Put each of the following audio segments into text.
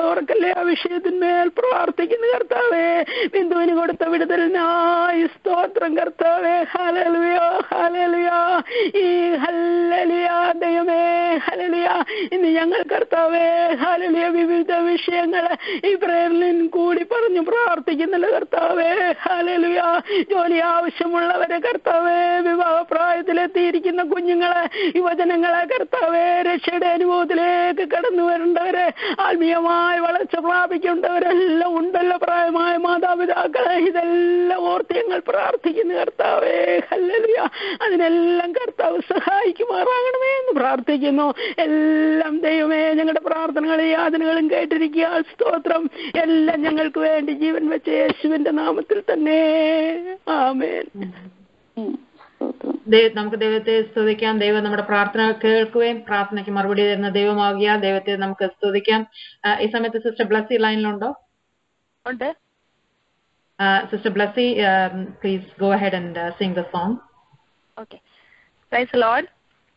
ഓർക്കല്ലേ ആ വിഷയത്തിന്മേൽ പ്രാർത്ഥിക്കുന്നു കർത്താവേ ബിന്ദുവിന് കൊടുത്ത വിടുതലിനായി സ്തോത്രം കർത്താവേ ഹലലുയോ ഹലലുയോ ഈ ഹല്ലലിയ ദൈവമേ ഹലലിയ ഇന്ന് ഞങ്ങൾ കർത്താവേ ഹലലിയ വിവിധ വിഷയങ്ങൾ ഈ പ്രേരലിൻ കൂടി പറഞ്ഞു പ്രാർത്ഥിക്കുന്നുണ്ട് കർത്താവേ ഹലലിയ ജോലി ആവശ്യമുള്ളവരെ കർത്താവേ വിവാഹ പ്രായത്തിലെത്തിയിരിക്കുന്ന കുഞ്ഞുങ്ങളെ യുവജനങ്ങളെ കർത്താവേ രക്ഷയുടെ അനുഭവത്തിലേക്ക് കടന്നു വരേണ്ടവരെ ആത്മീയമായ വളർച്ച പ്രാപിക്കേണ്ടവരെല്ലാം ഉണ്ടല്ലോ പ്രായമായ മാതാപിതാക്കളെ ഇതെല്ലാം ഓർത്ത് ഞങ്ങൾ പ്രാർത്ഥിക്കുന്നു കർത്താവേ ഹല്ലേലൂയ അതിനെല്ലാം കർത്താവ് സഹായിക്കുമാറാകണമേ എന്ന് പ്രാർത്ഥിക്കുന്നു എല്ലാം ദൈവമേ ഞങ്ങളുടെ പ്രാർത്ഥനകളും യാതനകളും കേട്ടിരിക്കുക സ്തോത്രം എല്ലാം ഞങ്ങൾക്ക് വേണ്ടി ജീവൻ വെച്ച യേശുവിന്റെ നാമത്തിൽ തന്നെ ആമേൻ ദൈവ- നമുക്ക് ദൈവത്തെ സ്തുതിക്കാം ദൈവം നമ്മുടെ പ്രാർത്ഥന കേൾക്കുകയും പ്രാർത്ഥനയ്ക്ക് മറുപടി തരുന്ന ദൈവമാകിയ ദൈവത്തെ നമുക്ക് സ്തുതിക്കാം ആ, ഈ സമയത്ത് സിസ്റ്റർ ബ്ലസ്സി ലൈനിലുണ്ടോ ഉണ്ട് sister Blessy please go ahead and sing the song okay praise Lord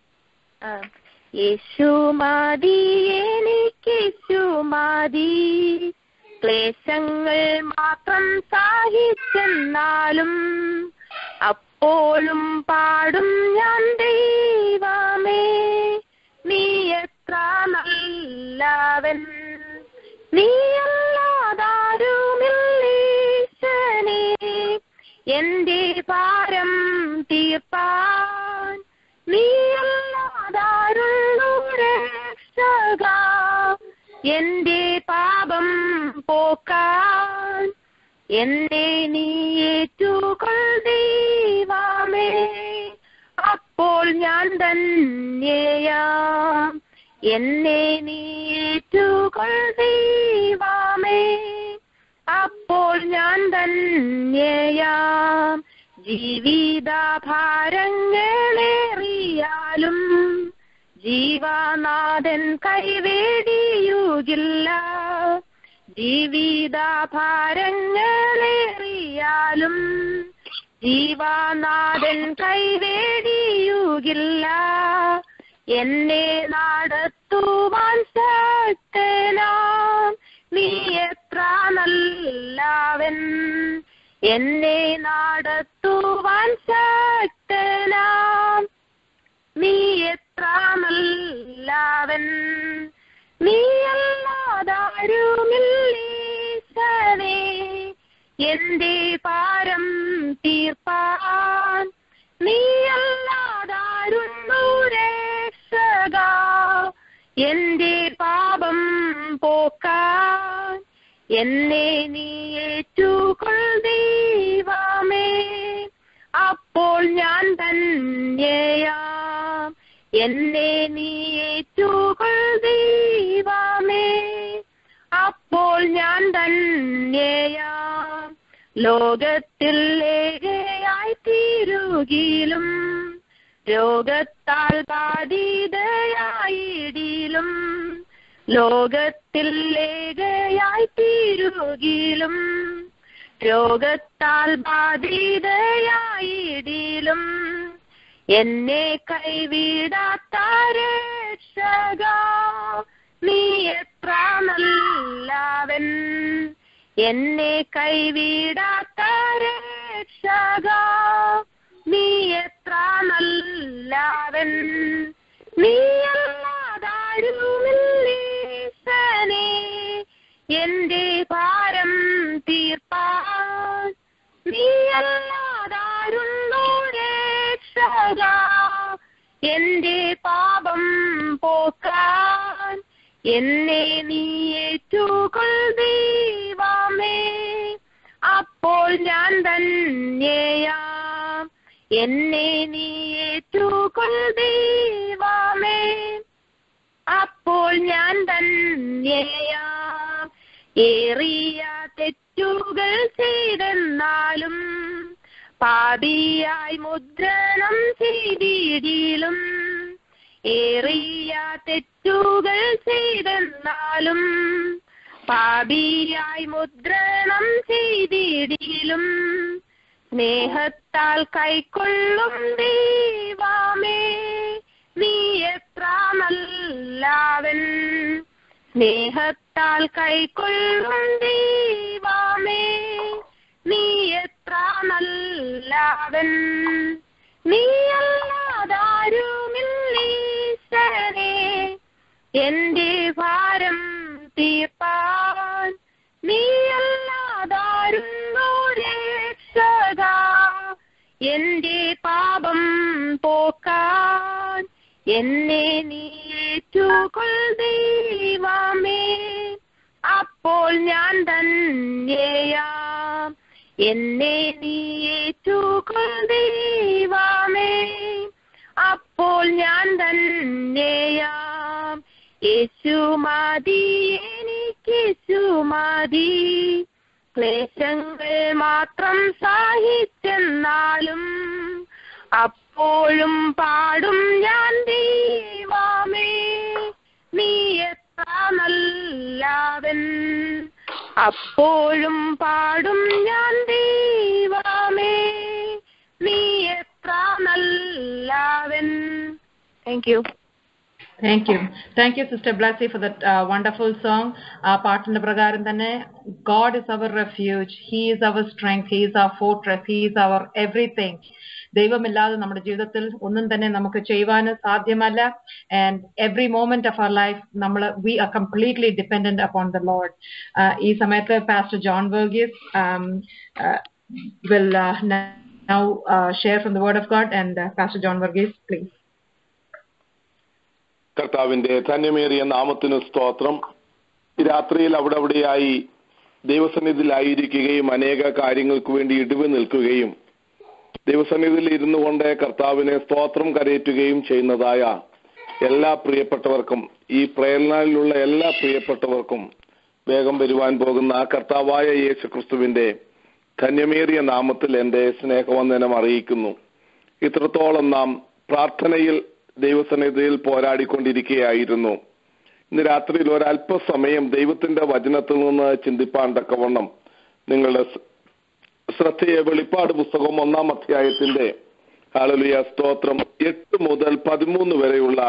Yesu മതി എനിക്കേശു മതി ക്ലേശങ്ങൾ മാത്രം സഹിച്ചെന്നാലും അപ്പോഴും പാടും ഞാൻ ദൈവമേ നീ എത്ര നല്ലവൻ നീയല്ലാതാരുമില്ലീശനെ എന്റെ ഭാരം തീർപ്പാൻ നീയല്ലാതാരുള്ളൂ രക്ഷക എന്റെ പാപം പോക്കാൻ എന്നെ നീ ഏറ്റുകൊൾ ദൈവമേ അപ്പോൾ ഞാൻ ധന്യയാം എന്നെ നീ ഏറ്റുകൊൾ ദൈവമേ അപ്പോൾ ഞാൻ ധന്യയാം ജീവിത ഭാരങ്ങളേറിയാലും ജീവനാഥൻ കൈവേടിയുകില്ല ജീവിത ഭാരങ്ങളേറിയാലും ജീവനാഥൻ കൈവേടിയുകില്ല എന്നെ നടത്തുവാൻ ശക്തനാം നീ എത്ര നല്ലവൻ എന്നെ നടത്തുവാൻ ശക്തനാം നീ എത്ര നല്ലവൻ നീയല്ലാതാരുമില്ലീശനെ എന്റെ പാരം തീർപ്പാൻ നീയല്ലാതാരുന്നു രക്ഷക എന്റെ പാപം പോക്കാൻ എന്നെ നീ ഏറ്റുകൊൾ ദൈവമേ അപ്പോൾ ഞാൻ ധന്യയാം എന്നെ നീ ഏറ്റുകൊൾ ദൈവമേ അപ്പോൾ ഞാൻ ധന്യയാം ലോകത്തിൽ ഏകയായി തീരുകിലും രോഗത്താൽ ബാധിതയായിടിലും ലോകത്തിൽ ഏകയായി തീരുകിലും രോഗത്താൽ ബാധിതയായിടിലും എന്നെ കൈവിടാത്ത രക്ഷക നീ എത്ര നല്ലവൻ എന്നെ കൈവിടാത്ത രക്ഷക നീ എത്ര നല്ലവൻ നീ അല്ലാതാരുമില്ലീശനെ എന്റെ ഭാരം തീർപ്പാൻ നീ അല്ലാതാരുള്ളൂ രക്ഷക എന്റെ പാപം പോക്കാൻ എന്നെ നീ ഏറ്റുകൊൾ ദൈവമേ അപ്പോൾ ഞാൻ ധന്യയാം എന്നെ നീ ഏറ്റുകൊൾ ദൈവമേ അപ്പോൾ ഞാൻ ധന്യയാം ഏറിയ തെറ്റുകൾ ചെയ്തെന്നാലും പാപിയായി മുദ്രണം ചെയ്തിടിലും ഏറിയ തെറ്റുകൾ ചെയ്തെന്നാലും പാപിയായി മുദ്രണം ചെയ്തിടിലും സ്നേഹത്താൽ കൈക്കൊള്ളും ദൈവമേ നീ എത്ര നല്ലവൻ സ്നേഹത്താൽ കൈക്കൊള്ളും ദൈവമേ നീ എത്ര നല്ലവൻ നീയല്ലാതാരുമില്ലീശ്വരേ എന്റെ ഭാരം തീർപ്പാൻ നീയല്ലാതാരുന്നോ രക്ഷക എന്റെ പാപം പോക്കാൻ എന്നെ നീ ഏറ്റുകൊൾ ദൈവമേ അപ്പോൾ ഞാൻ ധന്യയാം എന്നെ നീ ഏറ്റുകൊൾ ദൈവമേ അപ്പോൾ ഞാൻ ധന്യയാം യേശു മതി എനിക്ക് യേശു മതി ക്ലേശങ്ങൾ മാത്രം സഹിച്ചെന്നാലും അപ്പോഴും പാടും ഞാൻ ദൈവമേ നീ എത്ര നല്ലവൻ അപ്പോഴും പാടും ഞാൻ ദൈവമേ നീ എത്ര നല്ലവൻ thank you thank you thank you sister Blessy for that wonderful song ആ പാട്ടിന്റെ പ്രകാരം തന്നെ God is our refuge he is our strength he is our fortress he is our everything ദൈവമില്ലാതെ നമ്മുടെ ജീവിതത്തിൽ ഒന്നും തന്നെ നമുക്ക് ചെയ്യുവാൻ സാധ്യമല്ല and every moment of our life നമ്മൾ we are completely dependent upon the Lord ഈ സമയത്ത് pastor John Varghese will now share from the word of God and pastor John Varghese please കർത്താവിന്റെ ധന്യമേറിയ നാമത്തിന് സ്തോത്രം ഈ രാത്രിയിൽ അവിടെ അവിടെയായി ദൈവസന്നിധിയിലായിരിക്കുകയും അനേക കാര്യങ്ങൾക്ക് വേണ്ടി ഇടിവ് നിൽക്കുകയും ദൈവസന്നിധിയിൽ ഇരുന്നു കൊണ്ട് കർത്താവിനെ സ്തോത്രം കരയറ്റുകയും ചെയ്യുന്നതായ എല്ലാ പ്രിയപ്പെട്ടവർക്കും ഈ പ്രേരണയിലുള്ള എല്ലാ പ്രിയപ്പെട്ടവർക്കും വേഗം വരുവാൻ പോകുന്ന ആ കർത്താവായ യേശു ക്രിസ്തുവിന്റെ ധന്യമേറിയ നാമത്തിൽ എന്റെ സ്നേഹവന്ദനം അറിയിക്കുന്നു ഇത്രത്തോളം നാം പ്രാർത്ഥനയിൽ ദൈവസന്നിധിയിൽ പോരാടിക്കൊണ്ടിരിക്കുകയായിരുന്നു ഇന്ന് രാത്രിയിൽ ഒരല്പസമയം ദൈവത്തിന്റെ വചനത്തിൽ നിന്ന് ചിന്തിപ്പാൻ തക്കവണ്ണം നിങ്ങളുടെ സ്- ശ്രദ്ധയെ വെളിപ്പാട് പുസ്തകം ഒന്നാം അധ്യായത്തിന്റെ ഹാലലുയ സ്തോത്രം എട്ട് മുതൽ പതിമൂന്ന് വരെയുള്ള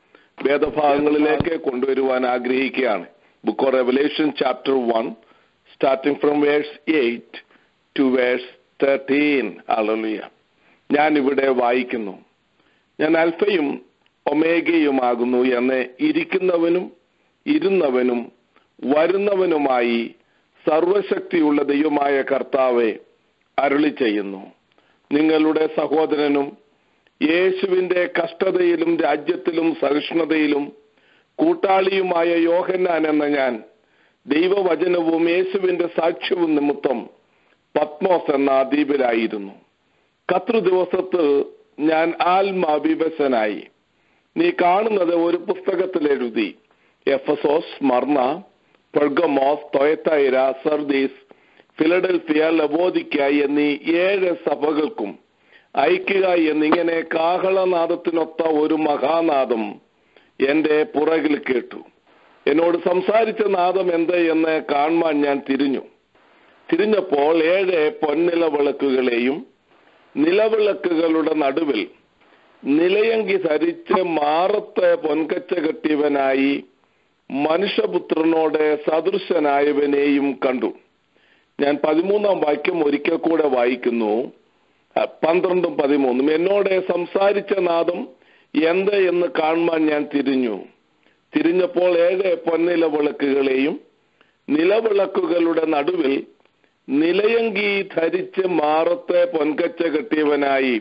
വേദഭാഗങ്ങളിലേക്ക് കൊണ്ടുവരുവാൻ ആഗ്രഹിക്കുകയാണ് book of Revelation chapter one starting from verse eight to verse thirteen hallelujah ഞാൻ ഇവിടെ വായിക്കുന്നു ഞാൻ അൽഫയും ഒമേഗയുമാകുന്നു എന്ന് ഇരിക്കുന്നവനും ഇരുന്നവനും വരുന്നവനുമായി സർവശക്തിയുള്ള ദൈവമായ കർത്താവെ അരുളി ചെയ്യുന്നു നിങ്ങളുടെ സഹോദരനും യേശുവിന്റെ കഷ്ടതയിലും രാജ്യത്തിലും സഹിഷ്ണുതയിലും കൂട്ടാളിയുമായ യോഹന്നാൻ എന്ന ഞാൻ ദൈവവചനവും യേശുവിന്റെ സാക്ഷ്യവും നിമിത്തം പത്മോസ് എന്ന ദ്വീപിലായിരുന്നു കത്രു ദിവസത്തിൽ ഞാൻ ആത്മാവിവശനായി നീ കാണുന്നത് ഒരു പുസ്തകത്തിൽ എഴുതി Ephesus Smyrna Pergamos Thyatira Sardis Philadelphia Laodicea എന്നീ ഏഴ് സഭകൾക്കും അയക്കുക എന്നിങ്ങനെ കാഹളനാദത്തിനൊത്ത ഒരു മഹാനാദം എന്റെ പുറകിൽ കേട്ടു എന്നോട് സംസാരിച്ച നാദം എന്ത് എന്ന് കാണുവാൻ ഞാൻ തിരിഞ്ഞു തിരിഞ്ഞപ്പോൾ ഏഴ് പൊന്നില വിളക്കുകളെയും നിലവിളക്കുകളുടെ നടുവിൽ നിലയങ്കി ധരിച്ച് മാറത്ത് പൊൻകച്ച കെട്ടിയവനായി മനുഷ്യപുത്രനോട് സദൃശനായവനെയും കണ്ടു ഞാൻ പതിമൂന്നാം വാക്യം ഒരിക്കൽ കൂടെ വായിക്കുന്നു അഹ് പന്ത്രണ്ടും പതിമൂന്നും എന്നോട് സംസാരിച്ച നാദം എന്ത് എന്ന് കാണുവാൻ ഞാൻ തിരിഞ്ഞു തിരിഞ്ഞപ്പോൾ ഏഴ് പൊന്നില വിളക്കുകളെയും നിലവിളക്കുകളുടെ നടുവിൽ നിലയങ്കി ധരിച്ച് മാറത്തെ പൊൻകച്ച കെട്ടിയവനായി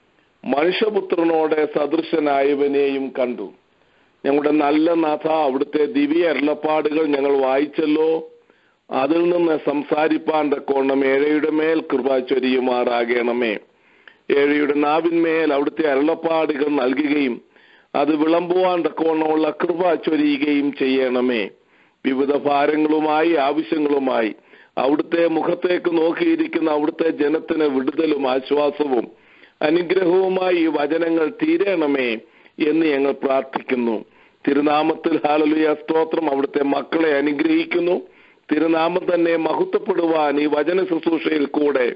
മനുഷ്യപുത്രനോട് സദൃശനായവനെയും കണ്ടു ഞങ്ങളുടെ നല്ല നാഥ അവിടുത്തെ ദിവ്യ അരുളപ്പാടുകൾ ഞങ്ങൾ വായിച്ചല്ലോ അതിൽ നിന്ന് സംസാരിപ്പാൻ തക്കോണം ഏഴയുടെ മേൽ കൃപ ചൊരിയുമാറാകണമേ ഏഴയുടെ നാവിന്മേൽ അവിടുത്തെ അരുളപ്പാടുകൾ നൽകുകയും അത് വിളമ്പുവാൻ തക്കോണമുള്ള കൃപ ചൊരിയുകയും ചെയ്യണമേ വിവിധ ഭാരങ്ങളുമായി ആവശ്യങ്ങളുമായി അവിടുത്തെ മുഖത്തേക്ക് നോക്കിയിരിക്കുന്ന അവിടുത്തെ ജനത്തിന് വിടുതലും ആശ്വാസവും അനുഗ്രഹവുമായി ഈ വചനങ്ങൾ തീരണമേ എന്ന് ഞങ്ങൾ പ്രാർത്ഥിക്കുന്നു തിരുനാമത്തിൽ ഹാലലുയ സ്തോത്രം അവിടുത്തെ മക്കളെ അനുഗ്രഹിക്കുന്നു തിരുനാമം തന്നെ മഹത്വപ്പെടുവാൻ ഈ വചന ശുശ്രൂഷയിൽ കൂടെ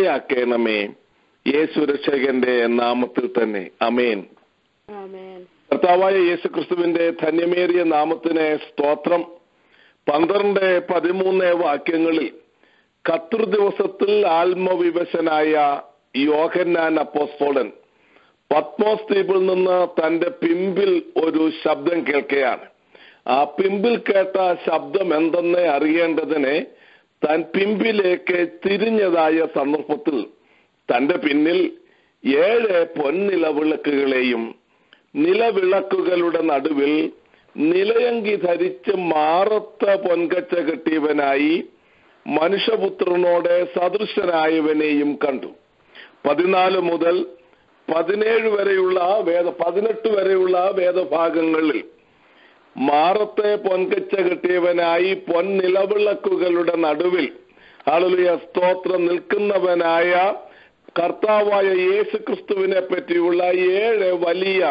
ഇടയാക്കണമേ യേശു രക്ഷകന്റെ നാമത്തിൽ തന്നെ അമേൻ ആമേൻ കർത്താവായ യേശുക്രിസ്തുവിന്റെ ധന്യമേറിയ നാമത്തിന് സ്തോത്രം പന്ത്രണ്ട് പതിമൂന്ന് വാക്യങ്ങളിൽ കത്രു ദിവസത്തിൽ ആത്മവിവശനായ യോഹന്നാൻ അപ്പോസ്തോലൻ പത്മോസ് ദ്വീപിൽ നിന്ന് തന്റെ പിമ്പിൽ ഒരു ശബ്ദം കേൾക്കുകയാണ് ആ പിമ്പിൽ കേട്ട ശബ്ദം എന്തെന്ന് അറിയേണ്ടതിന് താൻ പിമ്പിലേക്ക് തിരിഞ്ഞതായ സന്ദർഭത്തിൽ തന്റെ പിന്നിൽ ഏഴ് പൊൻനിലവിളക്കുകളെയും നിലവിളക്കുകളുടെ നടുവിൽ നിലയങ്കി ധരിച്ച് മാറത്ത പൊൻകച്ച കെട്ടിയവനായി മനുഷ്യപുത്രനോട് സദൃശനായവനെയും കണ്ടു പതിനാല് മുതൽ പതിനേഴ് വരെയുള്ള വേദ പതിനെട്ട് വരെയുള്ള വേദഭാഗങ്ങളിൽ മാറത്തെ പൊൻകച്ച കെട്ടിയവനായി പൊൻനിലവിളക്കുകളുടെ നടുവിൽ ആളുലിയ സ്തോത്രം നിൽക്കുന്നവനായ കർത്താവായ യേശു ക്രിസ്തുവിനെ പറ്റിയുള്ള ഏഴ് വലിയ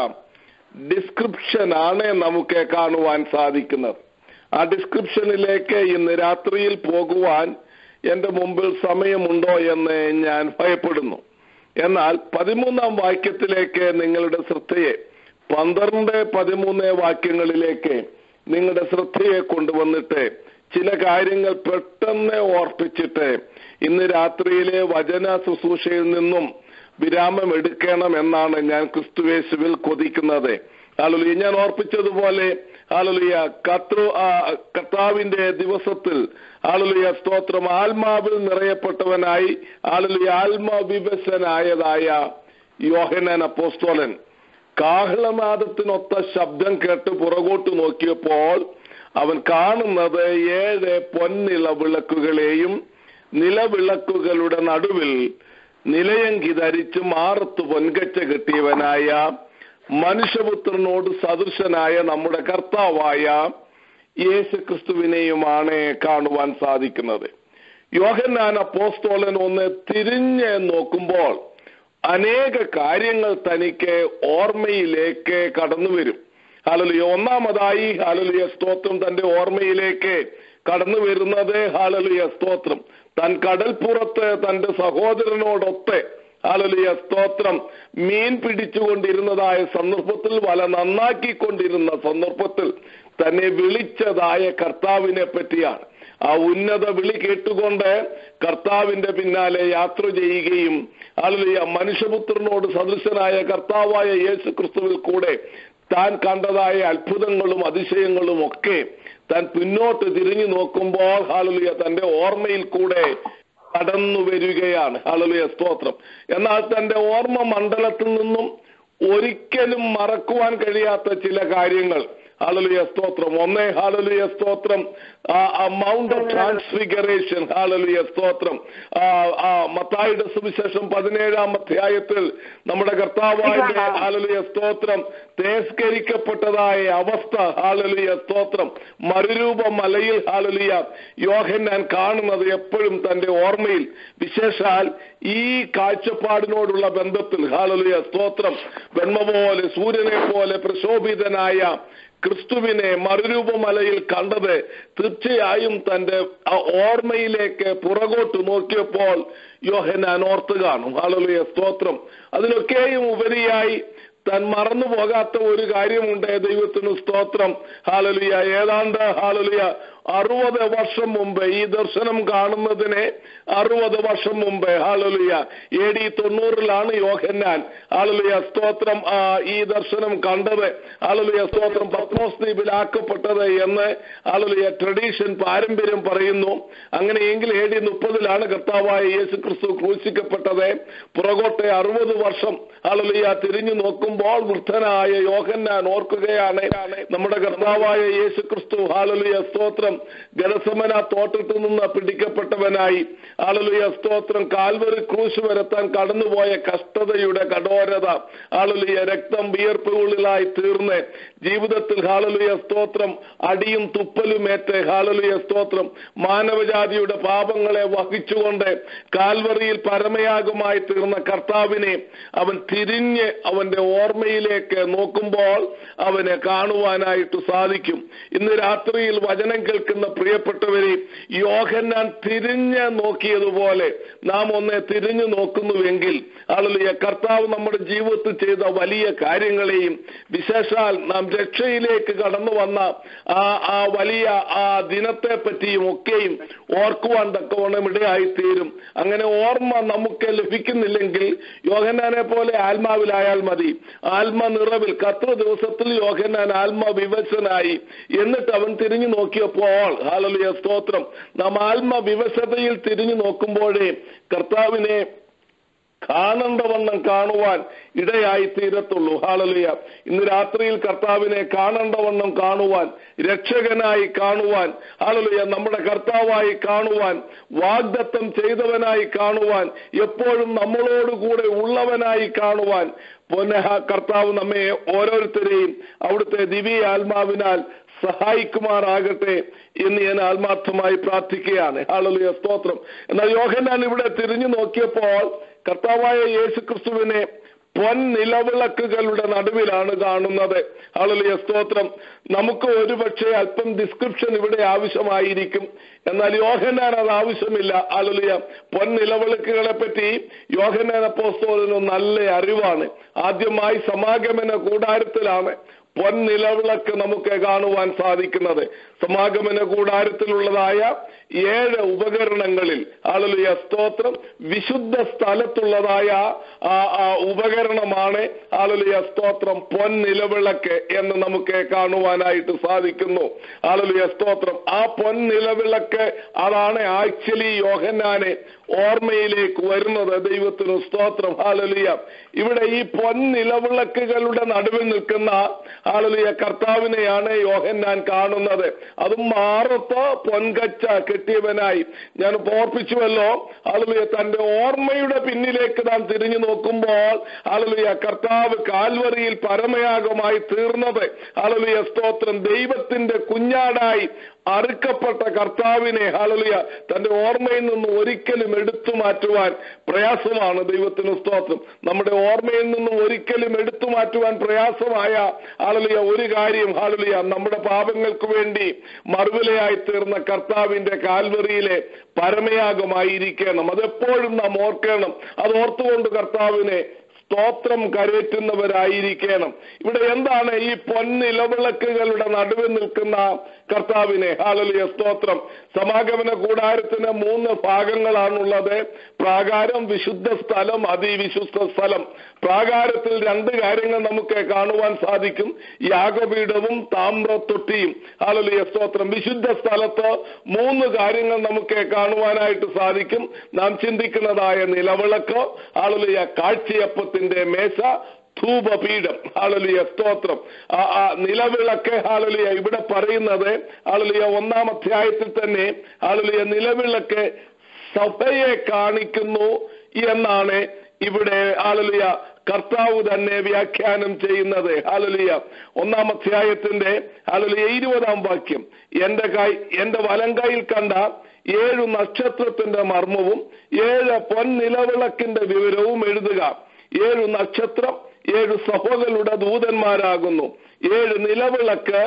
ഡിസ്ക്രിപ്ഷൻ ആണ് നമുക്ക് കാണുവാൻ സാധിക്കുന്നത് ആ ഡിസ്ക്രിപ്ഷനിലേക്ക് ഇന്ന് രാത്രിയിൽ പോകുവാൻ എന്റെ മുമ്പിൽ സമയമുണ്ടോ എന്ന് ഞാൻ ഭയപ്പെടുന്നു എന്നാൽ പതിമൂന്നാം വാക്യത്തിലേക്ക് നിങ്ങളുടെ ശ്രദ്ധയെ പന്ത്രണ്ട് പതിമൂന്ന് വാക്യങ്ങളിലേക്ക് നിങ്ങളുടെ ശ്രദ്ധയെ കൊണ്ടുവന്നിട്ട് ചില കാര്യങ്ങൾ പെട്ടെന്ന് ഓർപ്പിച്ചിട്ട് ഇന്ന് രാത്രിയിലെ വചന ശുശ്രൂഷയിൽ നിന്നും വിരാമം എടുക്കണം എന്നാണ് ഞാൻ ക്രിസ്തുവേശുവിൽ കൊതിക്കുന്നത് ആളുലിയ ഞാൻ ഓർപ്പിച്ചതുപോലെ ആളുലിയ കത്രു കർത്താവിന്റെ ദിവസത്തിൽ ആളുലിയ സ്തോത്രം ആത്മാവിൽ നിറയപ്പെട്ടവനായി ആളുലിയ ആത്മവിവശനായതായ യോഹനാൻ അപ്പോസ്തോലൻ കാഹളനാദത്തിനൊത്ത ശബ്ദം കേട്ട് പുറകോട്ട് നോക്കിയപ്പോൾ അവൻ കാണുന്നത് ഏഴ് പൊന്നില വിളക്കുകളെയും നിലവിളക്കുകളുടെ നടുവിൽ നിലയങ്കി ധരിച്ച് മാറത്ത് പൊൻകച്ച കെട്ടിയവനായ മനുഷ്യപുത്രനോട് സദൃശനായ നമ്മുടെ കർത്താവായ യേശു ക്രിസ്തുവിനെയുമാണ് കാണുവാൻ സാധിക്കുന്നത് യോഹന്നാൻ അപ്പോസ്തോലൻ ഒന്ന് തിരിഞ്ഞ് നോക്കുമ്പോൾ അനേക കാര്യങ്ങൾ തനിക്ക് ഓർമ്മയിലേക്ക് കടന്നു വരും ഹാലലിയ ഒന്നാമതായി ഹാലലിയ സ്തോത്രം തന്റെ ഓർമ്മയിലേക്ക് കടന്നു വരുന്നത് ഹാലലിയ സ്തോത്രം താൻ കടൽപ്പുറത്ത് തന്റെ സഹോദരനോടൊത്ത് ഹാലലിയ സ്തോത്രം മീൻ പിടിച്ചുകൊണ്ടിരുന്നതായ സന്ദർഭത്തിൽ വല നന്നാക്കിക്കൊണ്ടിരുന്ന സന്ദർഭത്തിൽ തന്നെ വിളിച്ചതായ കർത്താവിനെ പറ്റിയാണ് ആ ഉന്നത വിളി കേട്ടുകൊണ്ട് കർത്താവിന്റെ പിന്നാലെ യാത്ര ചെയ്യുകയും ആളുകളിയ മനുഷ്യപുത്രനോട് സദൃശനായ കർത്താവായ യേശു ക്രിസ്തുവിൽ കൂടെ താൻ കണ്ടതായ അത്ഭുതങ്ങളും അതിശയങ്ങളും ഒക്കെ താൻ പിന്നോട്ട് തിരിഞ്ഞു നോക്കുമ്പോൾ ഹാലലിയ തന്റെ ഓർമ്മയിൽ കൂടെ കടന്നു വരികയാണ് ഹാലലിയ സ്തോത്രം എന്നാൽ തന്റെ ഓർമ്മ മണ്ഡലത്തിൽ നിന്നും ഒരിക്കലും മറക്കുവാൻ കഴിയാത്ത ചില കാര്യങ്ങൾ ഹാലലിയ സ്തോത്രം ഒന്നേ ഹാലലിയ സ്തോത്രം മൗണ്ട് ഓഫ് ട്രാൻസ്ഫിഗറേഷൻ ഹാലലിയ സ്തോത്രം മത്തായുടെ സുവിശേഷം പതിനേഴാം അധ്യായത്തിൽ നമ്മുടെ കർത്താവായ ഹാലലിയ സ്തോത്രം തേസ്കരിക്കപ്പെട്ടതായ അവസ്ഥ ഹാലലിയ സ്തോത്രം മറുരൂപ മലയിൽ ഹാലലിയ യോഹന്നാൻ കാണുന്നത് എപ്പോഴും തന്റെ ഓർമ്മയിൽ വിശേഷാൽ ഈ കാഴ്ചപ്പാടിനോടുള്ള ബന്ധത്തിൽ ഹാലലിയ സ്തോത്രം വെണ്മ പോലെ സൂര്യനെ പോലെ പ്രശോഭിതനായ ക്രിസ്തുവിനെ മറുരൂപമലയിൽ കണ്ടത് തീർച്ചയായും തന്റെ ഓർമ്മയിലേക്ക് പുറകോട്ട് നോക്കിയപ്പോൾ യോഹനാൻ ഓർത്ത് കാണും ഹാലലിയ സ്തോത്രം അതിലൊക്കെയും ഉപരിയായി താൻ മറന്നു പോകാത്ത ഒരു കാര്യമുണ്ട് ദൈവത്തിന് സ്തോത്രം ഹാലലിയ ഏതാണ്ട് ഹാലലിയ അറുപത് വർഷം മുമ്പ് ഈ ദർശനം കാണുന്നതിന് അറുപത് വർഷം മുമ്പ് ഹാലലിയ എ ഡി തൊണ്ണൂറിലാണ് യോഹന്നാൻ ഹാലലിയ സ്തോത്രം ഈ ദർശനം കണ്ടത് ഹാലലിയ സ്തോത്രം പത്മോസ് ദ്വീപിലാക്കപ്പെട്ടത് എന്ന് ഹാലലിയ ട്രഡീഷൻ പാരമ്പര്യം പറയുന്നു അങ്ങനെയെങ്കിൽ എ ഡി മുപ്പതിലാണ് കർത്താവായ യേശു ക്രിസ്തു ക്രൂശിക്കപ്പെട്ടത് പുറകോട്ടെ അറുപത് വർഷം ഹാലലിയ തിരിഞ്ഞു നോക്കുമ്പോൾ വൃദ്ധനായ യോഹന്നാൻ ഓർക്കുകയാണ് നമ്മുടെ കർത്താവായ യേശു ക്രിസ്തു ഹാലലിയ സ്തോത്രം ഗരസമന തോട്ടത്തിൽ നിന്ന് പിടിക്കപ്പെട്ടവനായി ആളുലിയ സ്തോത്രം കാൽവറി ക്രൂശ് വരത്താൻ കടന്നുപോയ കഷ്ടതയുടെ കഠോരത ആളുലിയ രക്തം വിയർപ്പുകളിലായി തീർന്ന് ജീവിതത്തിൽ ഹാലലുയ സ്തോത്രം അടിയും തുപ്പലുമേറ്റ് ഹാലലുയ സ്തോത്രം മാനവജാതിയുടെ പാപങ്ങളെ വഹിച്ചുകൊണ്ട് കാൽവറിയിൽ പരമയാഗമായി തീർന്ന കർത്താവിനെ അവൻ തിരിഞ്ഞ് അവന്റെ ഓർമ്മയിലേക്ക് നോക്കുമ്പോൾ അവനെ കാണുവാനായിട്ട് സാധിക്കും ഇന്ന് രാത്രിയിൽ വചനം കേൾക്കുന്ന പ്രിയപ്പെട്ടവരെ യോഹന്നാൻ തിരിഞ്ഞ് നോക്കിയതുപോലെ നാം ഒന്നെ തിരിഞ്ഞു നോക്കുന്നുവെങ്കിൽ ആളുകളിയ കർത്താവ് നമ്മുടെ ജീവിതത്തിൽ ചെയ്ത വലിയ കാര്യങ്ങളെയും വിശേഷാൽ നാം രക്ഷയിലേക്ക് കടന്നു വന്ന ആ ആ വലിയ ആ ദിനത്തെ പറ്റിയും ഒക്കെയും ഓർക്കുവാൻ തക്കവണ്ണം ഇടയായിത്തീരും അങ്ങനെ ഓർമ്മ നമുക്ക് ലഭിക്കുന്നില്ലെങ്കിൽ യോഹന്നാനെ പോലെ ആത്മാവിലായാൽ മതി ആത്മ നിറവിൽ കത്ര ദിവസത്തിൽ യോഹന്നാൻ ആത്മ വിവശനായി എന്നിട്ട് അവൻ തിരിഞ്ഞു നോക്കിയപ്പോൾ ഹാലലിയ സ്തോത്രം നാം ആത്മ വിവശതയിൽ തിരിഞ്ഞു നോക്കുമ്പോഴേ കർത്താവിനെ കാണേണ്ടവണ്ണം കാണുവാൻ ഇടയായി തീരത്തുള്ളൂ ഹാളലിയ ഇന്ന് രാത്രിയിൽ കർത്താവിനെ കാണേണ്ടവണ്ണം കാണുവാൻ രക്ഷകനായി കാണുവാൻ ഹാളലിയ നമ്മുടെ കർത്താവായി കാണുവാൻ വാഗ്ദത്തം ചെയ്തവനായി കാണുവാൻ എപ്പോഴും നമ്മളോടുകൂടെ ഉള്ളവനായി കാണുവാൻ പുനഃ കർത്താവ് നമ്മെ ഓരോരുത്തരെയും അവിടുത്തെ ദിവ്യ ആത്മാവിനാൽ സഹായിക്കുമാറാകട്ടെ എന്ന് ഞാൻ ആത്മാർത്ഥമായി പ്രാർത്ഥിക്കുകയാണ് ഹാളലിയ സ്തോത്രം എന്നാൽ യോഹന്നാൻ ഇവിടെ തിരിഞ്ഞു നോക്കിയപ്പോൾ കർത്താവായ യേശു ക്രിസ്തുവിനെ പൊൻ നിലവിളക്കുകളുടെ നടുവിലാണ് കാണുന്നത് ആളുലിയ സ്തോത്രം നമുക്ക് ഒരുപക്ഷെ അല്പം ഡിസ്ക്രിപ്ഷൻ ഇവിടെ ആവശ്യമായിരിക്കും എന്നാൽ യോഹനാൻ അത് ആവശ്യമില്ല ആളുലിയ പൊൻ നിലവിളക്കുകളെ പറ്റി യോഹനാൻ അപ്പോസ്തോലിന് നല്ല അറിവാണ് ആദ്യമായി സമാഗമന കൂടാരത്തിലാണ് പൊൻ നിലവിളക്ക് നമുക്ക് കാണുവാൻ സാധിക്കുന്നത് സമാഗമന കൂടാരത്തിലുള്ളതായ ഏഴ് ഉപകരണങ്ങളിൽ ആളുലിയ സ്തോത്രം വിശുദ്ധ സ്ഥലത്തുള്ളതായ ആ ആ ഉപകരണമാണ് ആളുലിയ സ്തോത്രം പൊൻ നിലവിളക്ക് എന്ന് നമുക്ക് കാണുവാനായിട്ട് സാധിക്കുന്നു ആളുലിയ സ്തോത്രം ആ പൊൻ നിലവിളക്ക് അതാണ് ആക്ച്വലി യോഹന്നാനെ ഓർമ്മയിലേക്ക് വരുന്നത് ദൈവത്തിന് സ്തോത്രം ഹാലലിയ ഇവിടെ ഈ പൊൻ നിലവിളക്കുകളുടെ നടുവിൽ നിൽക്കുന്ന ആളുലിയ കർത്താവിനെയാണ് യോഹന്നാൻ കാണുന്നത് അതും മാറത്ത് പൊൻകച്ച കെട്ടിയവനായി ഞാൻ ഓർപ്പിച്ചുവല്ലോ ആളുലിയ തന്റെ ഓർമ്മയുടെ പിന്നിലേക്ക് നാം തിരിഞ്ഞു നോക്കുമ്പോൾ ആളുലിയ കർത്താവ് കാൽവറിയിൽ പരമയാഗമായി തീർന്നത് ആളുലിയ സ്തോത്രം ദൈവത്തിന്റെ കുഞ്ഞാടായി അറുക്കപ്പെട്ട കർത്താവിനെ ഹാലലിയ തന്റെ ഓർമ്മയിൽ നിന്ന് ഒരിക്കലും എടുത്തു മാറ്റുവാൻ പ്രയാസമാണ് ദൈവത്തിന് സ്തോത്രം നമ്മുടെ ഓർമ്മയിൽ നിന്നും ഒരിക്കലും എടുത്തു മാറ്റുവാൻ പ്രയാസമായ ഹാലലിയ ഒരു കാര്യം ഹാലലിയ നമ്മുടെ പാപങ്ങൾക്ക് വേണ്ടി മറുവിലയായി തീർന്ന കർത്താവിന്റെ കാൽവറിയിലെ പരമയാഗമായിരിക്കണം അതെപ്പോഴും നാം ഓർക്കണം അത് ഓർത്തുകൊണ്ട് കർത്താവിനെ സ്തോത്രം കരയറ്റുന്നവരായിരിക്കണം ഇവിടെ എന്താണ് ഈ പൊന്നിലവിളക്കുകളുടെ നടുവിൽ നിൽക്കുന്ന കർത്താവിനെ ഹാലലിയ സ്തോത്രം സമാഗമന കൂടാരത്തിന് മൂന്ന് ഭാഗങ്ങളാണുള്ളത് പ്രാകാരം വിശുദ്ധ സ്ഥലം അതിവിശുദ്ധ സ്ഥലം പ്രാകാരത്തിൽ രണ്ട് കാര്യങ്ങൾ നമുക്ക് കാണുവാൻ സാധിക്കും യാഗപീഠവും താമ്രത്തൊട്ടിയും ഹാലലിയ സ്തോത്രം വിശുദ്ധ സ്ഥലത്ത് മൂന്ന് കാര്യങ്ങൾ നമുക്ക് കാണുവാനായിട്ട് സാധിക്കും നാം ചിന്തിക്കുന്നതായ നിലവിളക്ക് ഹാലലിയ കാഴ്ചയപ്പത്തിന്റെ മേശ ധൂപപീഠം ഹാലലിയ സ്തോത്രം ആ ആ നിലവിളക്ക് ഹാലലിയ ഇവിടെ പറയുന്നത് ഹാലലിയ ഒന്നാം അധ്യായത്തിൽ തന്നെ ഹാലലിയ നിലവിളക്ക് സഭയെ കാണിക്കുന്നു എന്നാണ് ഇവിടെ ഹാലലിയ കർത്താവ് തന്നെ വ്യാഖ്യാനം ചെയ്യുന്നത് ഹാലലിയ ഒന്നാം അധ്യായത്തിന്റെ ഹാലലിയ ഇരുപതാം വാക്യം എന്റെ കൈ എന്റെ വലം കൈയിൽ കണ്ട ഏഴു നക്ഷത്രത്തിന്റെ മർമ്മവും ഏഴ് പൊൻനിലവിളക്കിന്റെ വിവരവും എഴുതുക ഏഴു നക്ഷത്രം ഏഴു സഭകളുടെ ദൂതന്മാരാകുന്നു ഏഴ് നിലവിളക്ക്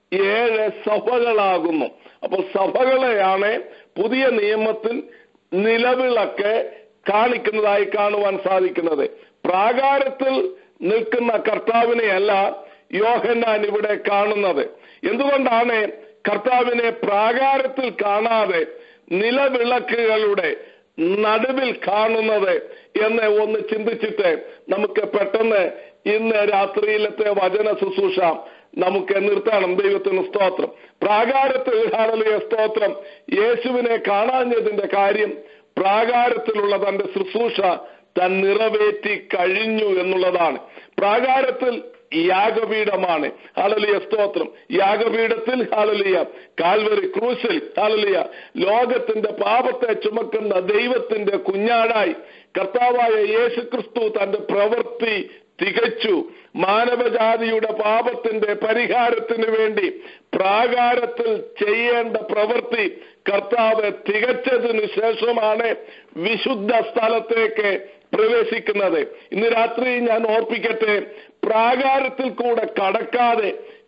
ഏഴ് സഭകളാകുന്നു അപ്പൊ സഭകളെയാണ് പുതിയ നിയമത്തിൽ നിലവിളക്ക് കാണിക്കുന്നതായി കാണുവാൻ സാധിക്കുന്നത് പ്രാകാരത്തിൽ നിൽക്കുന്ന കർത്താവിനെയല്ല യോഹന്നാൻ ഇവിടെ കാണുന്നത് എന്തുകൊണ്ടാണ് കർത്താവിനെ പ്രാകാരത്തിൽ കാണാതെ നിലവിളക്കുകളുടെ നടുവിൽ കാണുന്നത് എന്ന് ഒന്ന് ചിന്തിച്ചിട്ട് നമുക്ക് പെട്ടെന്ന് ഇന്ന് രാത്രിയിലത്തെ വചന ശുശ്രൂഷ നമുക്ക് നിർത്തണം ദൈവത്തിന് സ്തോത്രം പ്രാകാരത്തിൽ ഹാണലിയ സ്തോത്രം യേശുവിനെ കാണാഞ്ഞതിന്റെ കാര്യം പ്രാകാരത്തിലുള്ള തന്റെ ശുശ്രൂഷ താൻ നിറവേറ്റി കഴിഞ്ഞു എന്നുള്ളതാണ് പ്രാകാരത്തിൽ യാഗപീഠമാണ് ഹാലലിയ സ്തോത്രം യാഗപീഠത്തിൽ ഹാലലിയ കാൽവരി ക്രൂശിൽ ഹാലലിയ ലോകത്തിന്റെ പാപത്തെ ചുമക്കുന്ന ദൈവത്തിന്റെ കുഞ്ഞാടായി കർത്താവായ യേശു ക്രിസ്തു തന്റെ പ്രവൃത്തി തികച്ചു മാനവജാതിയുടെ പാപത്തിന്റെ പരിഹാരത്തിന് വേണ്ടി പ്രാകാരത്തിൽ ചെയ്യേണ്ട പ്രവൃത്തി കർത്താവ് തികച്ചതിനു ശേഷമാണ് വിശുദ്ധ സ്ഥലത്തേക്ക് പ്രവേശിക്കുന്നത് ഇന്ന് രാത്രി ഞാൻ ഓർപ്പിക്കട്ടെ പ്രാകാരത്തിൽ കൂടെ കടക്കാതെ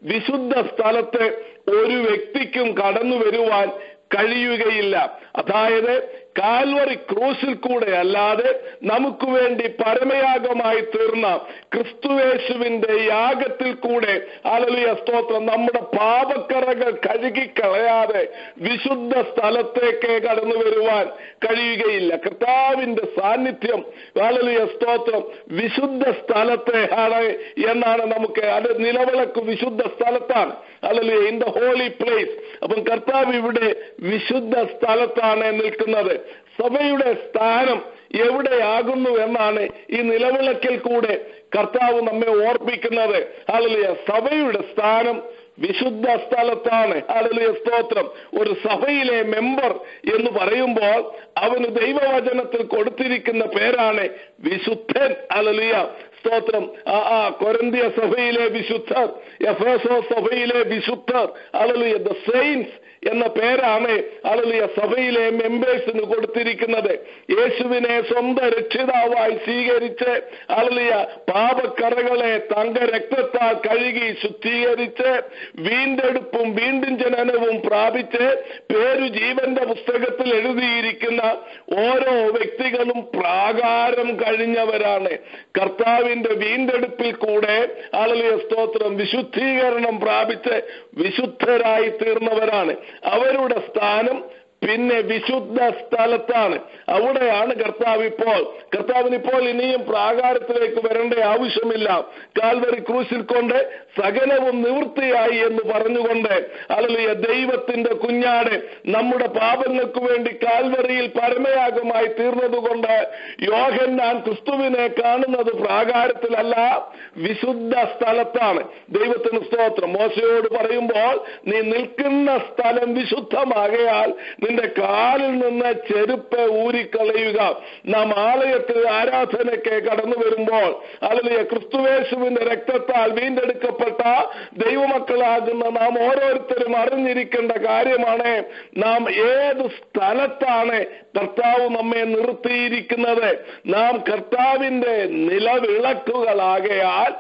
വിശുദ്ധ സ്ഥലത്ത് ഒരു വ്യക്തിക്കും കടന്നു വരുവാൻ കഴിയുകയില്ല അതായത് കാൽവറി ക്രൂസിൽ കൂടെ അല്ലാതെ നമുക്ക് വേണ്ടി പരമയാഗമായി തീർന്ന ക്രിസ്തുവേശുവിന്റെ യാഗത്തിൽ കൂടെ അലലിയ സ്തോത്രം നമ്മുടെ പാപക്കറകൾ കഴുകിക്കളയാതെ വിശുദ്ധ സ്ഥലത്തേക്ക് കടന്നു വരുവാൻ കഴിയുകയില്ല കർത്താവിന്റെ സാന്നിധ്യം അലലിയ സ്തോത്രം വിശുദ്ധ സ്ഥലത്തെ ആണ് എന്നാണ് നമുക്ക് അത് നിലവിളക്ക് വിശുദ്ധ സ്ഥലത്താണ് hallelujah in the holy place അപ്പം കർത്താവ് ഇവിടെ വിശുദ്ധ സ്ഥലത്താണ് നിൽക്കുന്നത് സഭയുടെ സ്ഥാനം എവിടെയാകുന്നു എന്നാണ് ഈ നിലവിളക്കിൽ കൂടെ കർത്താവ് നമ്മെ ഓർപ്പിക്കുന്നത് അലലിയ സഭയുടെ സ്ഥാനം വിശുദ്ധ സ്ഥലത്താണ് അലലിയ സ്തോത്രം ഒരു സഭയിലെ മെമ്പർ എന്ന് പറയുമ്പോൾ അവന് ദൈവവചനത്തിൽ കൊടുത്തിരിക്കുന്ന പേരാണ് വിശുദ്ധൻ അലലിയ സ്തോത്രം ആ ആ കൊരന്തിയ സഭയിലെ വിശുദ്ധർ എഫേസോ സഭയിലെ വിശുദ്ധർ അലലിയ ദ സെയിൻസ് എന്ന പേരാണ് അലലിയ സഭയിലെ മെമ്പേഴ്സിന് കൊടുത്തിരിക്കുന്നത് യേശുവിനെ സ്വന്തം രക്ഷിതാവായി സ്വീകരിച്ച് അലലിയ പാപക്കറകളെ തങ്ക രക്തത്താൽ കഴുകി ശുദ്ധീകരിച്ച് വീണ്ടെടുപ്പും വീണ്ടും ജനനവും പ്രാപിച്ച് പേരു ജീവന്റെ പുസ്തകത്തിൽ എഴുതിയിരിക്കുന്ന ഓരോ വ്യക്തികളും പ്രാകാരം കഴിഞ്ഞവരാണ് കർത്താവിന്റെ വീണ്ടെടുപ്പിൽ കൂടെ അലലിയ സ്തോത്രം വിശുദ്ധീകരണം പ്രാപിച്ച് വിശുദ്ധരായി തീർന്നവരാണ് അവരുടെ സ്ഥാനം പിന്നെ വിശുദ്ധ സ്ഥലത്താണ് അവിടെയാണ് കർത്താവ് ഇപ്പോൾ കർത്താവിന് ഇപ്പോൾ ഇനിയും പ്രാകാരത്തിലേക്ക് വരേണ്ട ആവശ്യമില്ല കാൽവറി ക്രൂശിൽ കൊണ്ട് സകലവും നിവൃത്തിയായി എന്ന് പറഞ്ഞുകൊണ്ട് അലലിയ ദൈവത്തിന്റെ കുഞ്ഞാട് നമ്മുടെ പാപങ്ങൾക്ക് വേണ്ടി കാൽവറിയിൽ പരമയാഗമായി തീർന്നതുകൊണ്ട് യോഹന്നാൻ ക്രിസ്തുവിനെ കാണുന്നത് പ്രാകാരത്തിലല്ല വിശുദ്ധ സ്ഥലത്താണ് ദൈവത്തിന് സ്തോത്രം മോശയോട് പറയുമ്പോൾ നീ നിൽക്കുന്ന സ്ഥലം വിശുദ്ധമാകയാൽ നിന്റെ കാലിൽ നിന്ന് ചെരുപ്പ് ഊരിക്കളയുക നാം ആലയത്തിൽ ആരാധനയ്ക്ക് കടന്നു വരുമ്പോൾ അല്ലെ ക്രിസ്തുവേശുവിന്റെ രക്തത്താൽ വീണ്ടെടുക്കപ്പെട്ട ദൈവമക്കളാകുന്ന നാം ഓരോരുത്തരും അറിഞ്ഞിരിക്കേണ്ട കാര്യമാണ് നാം ഏത് സ്ഥലത്താണ് കർത്താവ് നമ്മെ നിർത്തിയിരിക്കുന്നത് നാം കർത്താവിന്റെ നിലവിളക്കുകളാകയാൽ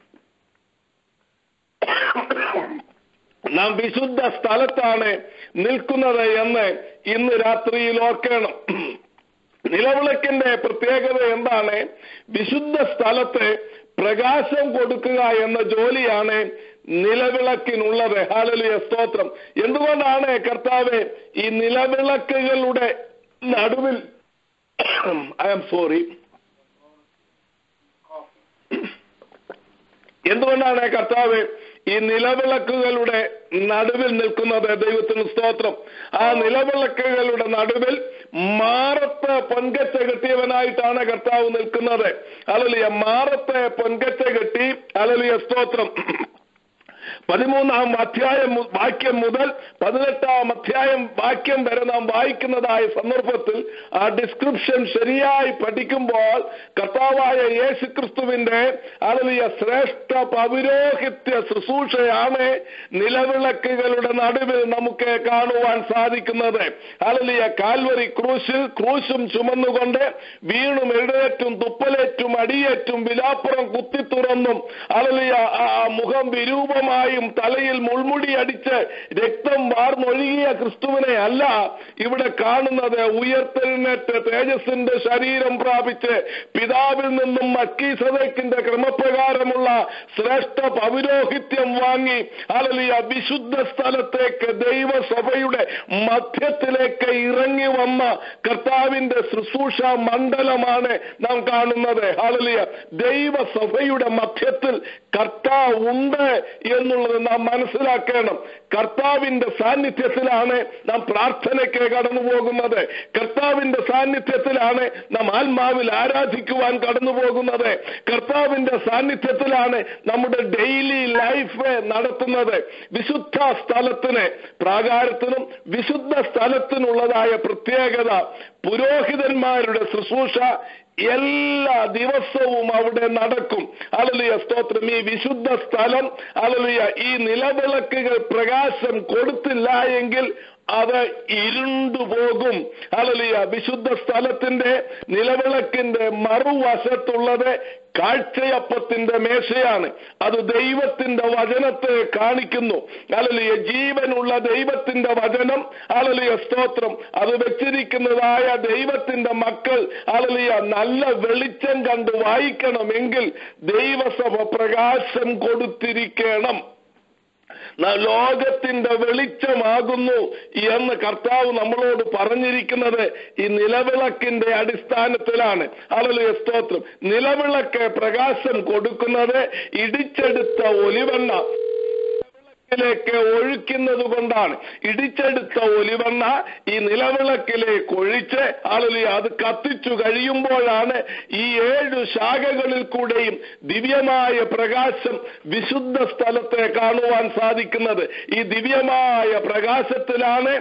നാം വിശുദ്ധ സ്ഥലത്താണ് നിൽക്കുന്നത് എന്ന് ഇന്ന് രാത്രിയിൽ ഓർക്കണം നിലവിളക്കിന്റെ പ്രത്യേകത എന്താണ് വിശുദ്ധ സ്ഥലത്ത് പ്രകാശം കൊടുക്കുക എന്ന ജോലിയാണ് നിലവിളക്കിനുള്ളത് ഹാലലിയ സ്തോത്രം എന്തുകൊണ്ടാണ് കർത്താവ് ഈ നിലവിളക്കുകളുടെ നടുവിൽ ഐ ആം സോറി എന്തുകൊണ്ടാണ് കർത്താവ് ഈ നിലവിളക്കുകളുടെ നടുവിൽ നിൽക്കുന്നത് ദൈവത്തിന് സ്തോത്രം ആ നിലവിളക്കുകളുടെ നടുവിൽ മാറത്ത് പൊൻകച്ച കെട്ടിയവനായിട്ടാണ് കർത്താവ് നിൽക്കുന്നത് അലലിയ മാറത്തെ പൊൻകച്ച കെട്ടി അലലിയ സ്തോത്രം പതിമൂന്നാം അധ്യായം മു- വാക്യം മുതൽ പതിനെട്ടാം അധ്യായം വാക്യം വരെ നാം വായിക്കുന്നതായ സന്ദർഭത്തിൽ ആ ഡിസ്ക്രിപ്ഷൻ ശരിയായി പഠിക്കുമ്പോൾ കർത്താവായ യേശു ക്രിസ്തുവിന്റെ അലലിയ ശ്രേഷ്ഠ പൗരോഹിത്യ ശുശ്രൂഷയാണ് നിലവിളക്കുകളുടെ നടുവിൽ നമുക്ക് കാണുവാൻ സാധിക്കുന്നത് അലലിയ കാൽവറി ക്രൂശിൽ ക്രൂശും ചുമന്നുകൊണ്ട് വീണും എഴുന്നേറ്റും തുപ്പലേറ്റും അടിയേറ്റും വിലാപ്പുറം കുത്തി തുറന്നും അലലിയ ആ ആ മുഖം വിരൂപമായും തലയിൽ മുൾമുടി അടിച്ച് രക്തം വാർന്നൊഴുകിയ ക്രിസ്തുവിനെ അല്ല ഇവിടെ കാണുന്നത് ഉയർത്തെഴുന്നേറ്റ് തേജസ്സിന്റെ ശരീരം പ്രാപിച്ച് പിതാവിൽ നിന്നും മക്കീസതയ്ക്കിന്റെ ക്രമപ്രകാരമുള്ള ശ്രേഷ്ഠ പൗരോഹിത്യം വാങ്ങി അലലിയ വിശുദ്ധ സ്ഥലത്തേക്ക് ദൈവസഭയുടെ മധ്യത്തിലേക്ക് ഇറങ്ങി വന്ന കർത്താവിന്റെ ശുശ്രൂഷ മണ്ഡലമാണ് നാം കാണുന്നത് ഹാലലിയ ദൈവസഭയുടെ മധ്യത്തിൽ കർത്താവ് ഉണ്ട് എന്നുള്ളത് നാം മനസ്സിലാക്കണം കർത്താവിന്റെ സാന്നിധ്യത്തിലാണ് നാം പ്രാർത്ഥനയ്ക്ക് കടന്നു പോകുന്നത് കർത്താവിന്റെ സാന്നിധ്യത്തിലാണ് നാം ആത്മാവിൽ ആരാധിക്കുവാൻ കടന്നു പോകുന്നത് കർത്താവിന്റെ സാന്നിധ്യത്തിലാണ് നമ്മുടെ ഡെയിലി ലൈഫ് നടത്തുന്നത് വിശുദ്ധ സ്ഥലത്തിന് പ്രാകാരത്തിനും വിശുദ്ധ സ്ഥലത്തിനുള്ളതായ പ്രത്യേകത പുരോഹിതന്മാരുടെ ശുശ്രൂഷ എല്ലാ ദിവസവും അവിടെ നടക്കും അലലിയ സ്തോത്രം ഈ വിശുദ്ധ സ്ഥലം അലലിയ ഈ നിലവിളക്കുകൾ പ്രകാശം കൊടുത്തില്ല എങ്കിൽ അത് ഇരുണ്ടുപോകും അലലിയ വിശുദ്ധ സ്ഥലത്തിന്റെ നിലവിളക്കിന്റെ മറുവശത്തുള്ളത് കാഴ്ചയപ്പത്തിന്റെ മേശയാണ് അത് ദൈവത്തിന്റെ വചനത്തെ കാണിക്കുന്നു അലലിയ ജീവനുള്ള ദൈവത്തിന്റെ വചനം അലലിയ സ്തോത്രം അത് വെച്ചിരിക്കുന്നതായ ദൈവത്തിന്റെ മക്കൾ അലലിയ നല്ല വെളിച്ചം കണ്ട് വായിക്കണമെങ്കിൽ ദൈവസഭ പ്രകാശം കൊടുത്തിരിക്കണം ന- ലോകത്തിന്റെ വെളിച്ചമാകുന്നു എന്ന് കർത്താവ് നമ്മളോട് പറഞ്ഞിരിക്കുന്നത് ഈ നിലവിളക്കിന്റെ അടിസ്ഥാനത്തിലാണ് അലലിയ സ്തോത്രം നിലവിളക്ക് പ്രകാശം കൊടുക്കുന്നത് ഇടിച്ചെടുത്ത ഒലിവെണ്ണ നിലവിളക്കിലേക്ക് ഒഴിക്കുന്നത് കൊണ്ടാണ് ഇടിച്ചെടുത്ത ഒലിവെണ്ണ ഈ നിലവിളക്കിലേക്ക് ഒഴിച്ച് ആളുകൾ അത് കത്തിച്ചു കഴിയുമ്പോഴാണ് ഈ ഏഴു ശാഖകളിൽ കൂടെയും ദിവ്യമായ പ്രകാശം വിശുദ്ധ സ്ഥലത്തെ കാണുവാൻ സാധിക്കുന്നത് ഈ ദിവ്യമായ പ്രകാശത്തിലാണ്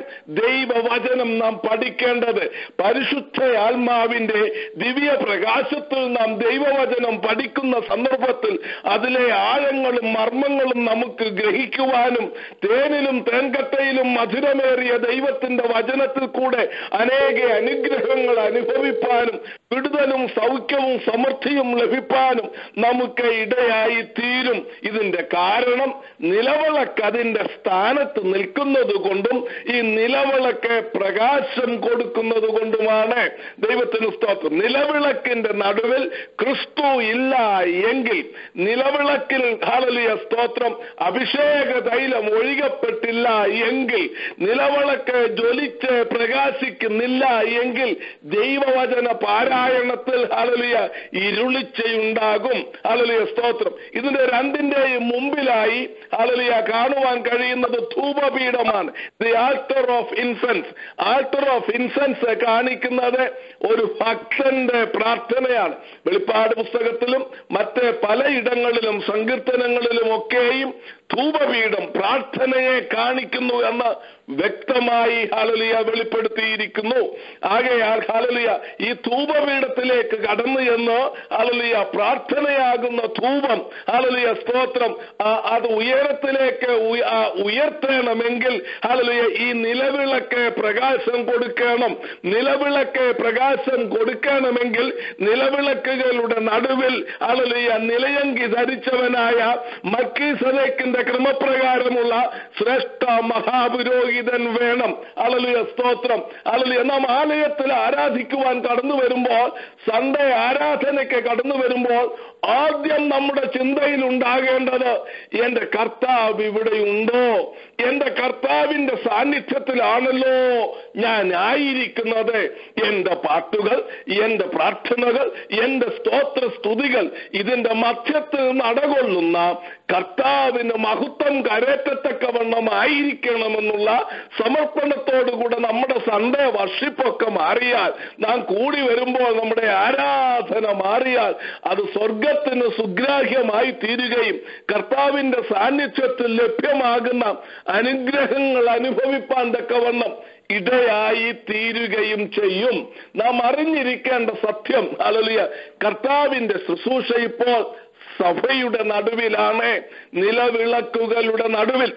ദൈവവചനം നാം പഠിക്കേണ്ടത് പരിശുദ്ധ ആത്മാവിന്റെ ദിവ്യ പ്രകാശത്തിൽ നാം ദൈവവചനം പഠിക്കുന്ന സന്ദർഭത്തിൽ അതിലെ ആഴങ്ങളും മർമ്മങ്ങളും നമുക്ക് ഗ്രഹിക്കുവാനും തേനിലും തേൻകട്ടയിലും മധുരമേറിയ ദൈവത്തിന്റെ വചനത്തിൽ കൂടെ അനേക അനുഗ്രഹങ്ങൾ അനുഭവിപ്പാനും വിടുതലും സൗഖ്യവും സമൃദ്ധിയും ലഭിപ്പാനും നമുക്ക് ഇടയായി തീരും ഇതിന്റെ കാരണം നിലവിളക്ക് അതിന്റെ സ്ഥാനത്ത് നിൽക്കുന്നത് കൊണ്ടും ഈ നിലവിളക്ക് പ്രകാശം കൊടുക്കുന്നത് കൊണ്ടുമാണ് ദൈവത്തിന് സ്തോത്രം നിലവിളക്കിന്റെ നടുവിൽ ക്രിസ്തു ഇല്ല എങ്കിൽ നിലവിളക്കിൽ ഹാലലിയ സ്തോത്രം അഭിഷേക തൈലം ഒഴുകപ്പെട്ടില്ല എങ്കിൽ നിലവിളക്ക് ജ്വലിച്ച് പ്രകാശിക്കുന്നില്ല എങ്കിൽ ദൈവവചന പാരായണത്തിൽ ഹാലലിയ ഇരുളിച്ചയുണ്ടാകും ഹാലലിയ സ്തോത്രം ഇതിന്റെ രണ്ടിന്റെയും മുമ്പിലായി ഹാലലിയ കാണുവാൻ കഴിയുന്നത് ധൂപപീഠമാണ് the altar of incense altar of incense കാണിക്കുന്നത് ഒരു ഭക്തന്റെ പ്രാർത്ഥനയാണ് വെളിപ്പാട് പുസ്തകത്തിലും മറ്റ് പലയിടങ്ങളിലും സങ്കീർത്തനങ്ങളിലും ഒക്കെയും ധൂപപീഠം പ്രാർത്ഥനയെ കാണിക്കുന്നു എന്ന് വ്യക്തമായി ഹാലലിയ വെളിപ്പെടുത്തിയിരിക്കുന്നു ആകയാൽ ഹാലലിയ ഈ ധൂപപീഠത്തിലേക്ക് കടന്നു എന്ന് ഹാലലിയ പ്രാർത്ഥനയാകുന്ന ധൂപം ഹാലലിയ സ്തോത്രം ആ, അത് ഉയരത്തിലേക്ക് ഉയ- ആ, ഉയർത്തണമെങ്കിൽ ഹാലലിയ ഈ നിലവിളക്ക് പ്രകാശം കൊടുക്കണം നിലവിളക്ക് പ്രകാശം കൊടുക്കണമെങ്കിൽ നിലവിളക്കുകളുടെ നടുവിൽ ഹാലലിയ നിലയങ്കി ധരിച്ചവനായ മക്കീസലേക്കിന്റെ ക്രമപ്രകാരമുള്ള ശ്രേഷ്ഠ മഹാപുരോഹിതൻ വേണം അലലിയ സ്തോത്രം അലലിയ നാം ആലയത്തിൽ ആരാധിക്കുവാൻ കടന്നു വരുമ്പോൾ സൺഡേ ആരാധനയ്ക്ക് കടന്നു വരുമ്പോൾ ആദ്യം നമ്മുടെ ചിന്തയിൽ ഉണ്ടാകേണ്ടത് എന്റെ കർത്താവ് ഇവിടെയുണ്ടോ എന്റെ കർത്താവിന്റെ സാന്നിധ്യത്തിലാണല്ലോ ഞാൻ ആയിരിക്കുന്നത് എന്റെ പാട്ടുകൾ എന്റെ പ്രാർത്ഥനകൾ എന്റെ സ്തോത്ര സ്തുതികൾ ഇതിന്റെ മധ്യത്തിൽ നടകൊള്ളുന്ന കർത്താവിന് മഹത്വം കരേറ്റത്തക്കവണ്ണം ആയിരിക്കണമെന്നുള്ള സമർപ്പണത്തോടുകൂടെ നമ്മുടെ സൺഡേ വർഷിപ്പൊക്കെ മാറിയാൽ നാം കൂടി വരുമ്പോൾ നമ്മുടെ ആരാധന മാറിയാൽ അത് സ്വർഗത്തിന് സുഗ്രാഹ്യമായി തീരുകയും കർത്താവിന്റെ സാന്നിധ്യത്തിൽ ലഭ്യമാകുന്ന അനുഗ്രഹങ്ങൾ അനുഭവിപ്പാൻ തക്കവണ്ണം ഇടയായി തീരുകയും ചെയ്യും നാം അറിഞ്ഞിരിക്കേണ്ട സത്യം അലലിയ കർത്താവിന്റെ ശുശ്രൂഷ ഇപ്പോൾ സഭയുടെ നടുവിലാണ് നിലവിളക്കുകളുടെ നടുവിൽ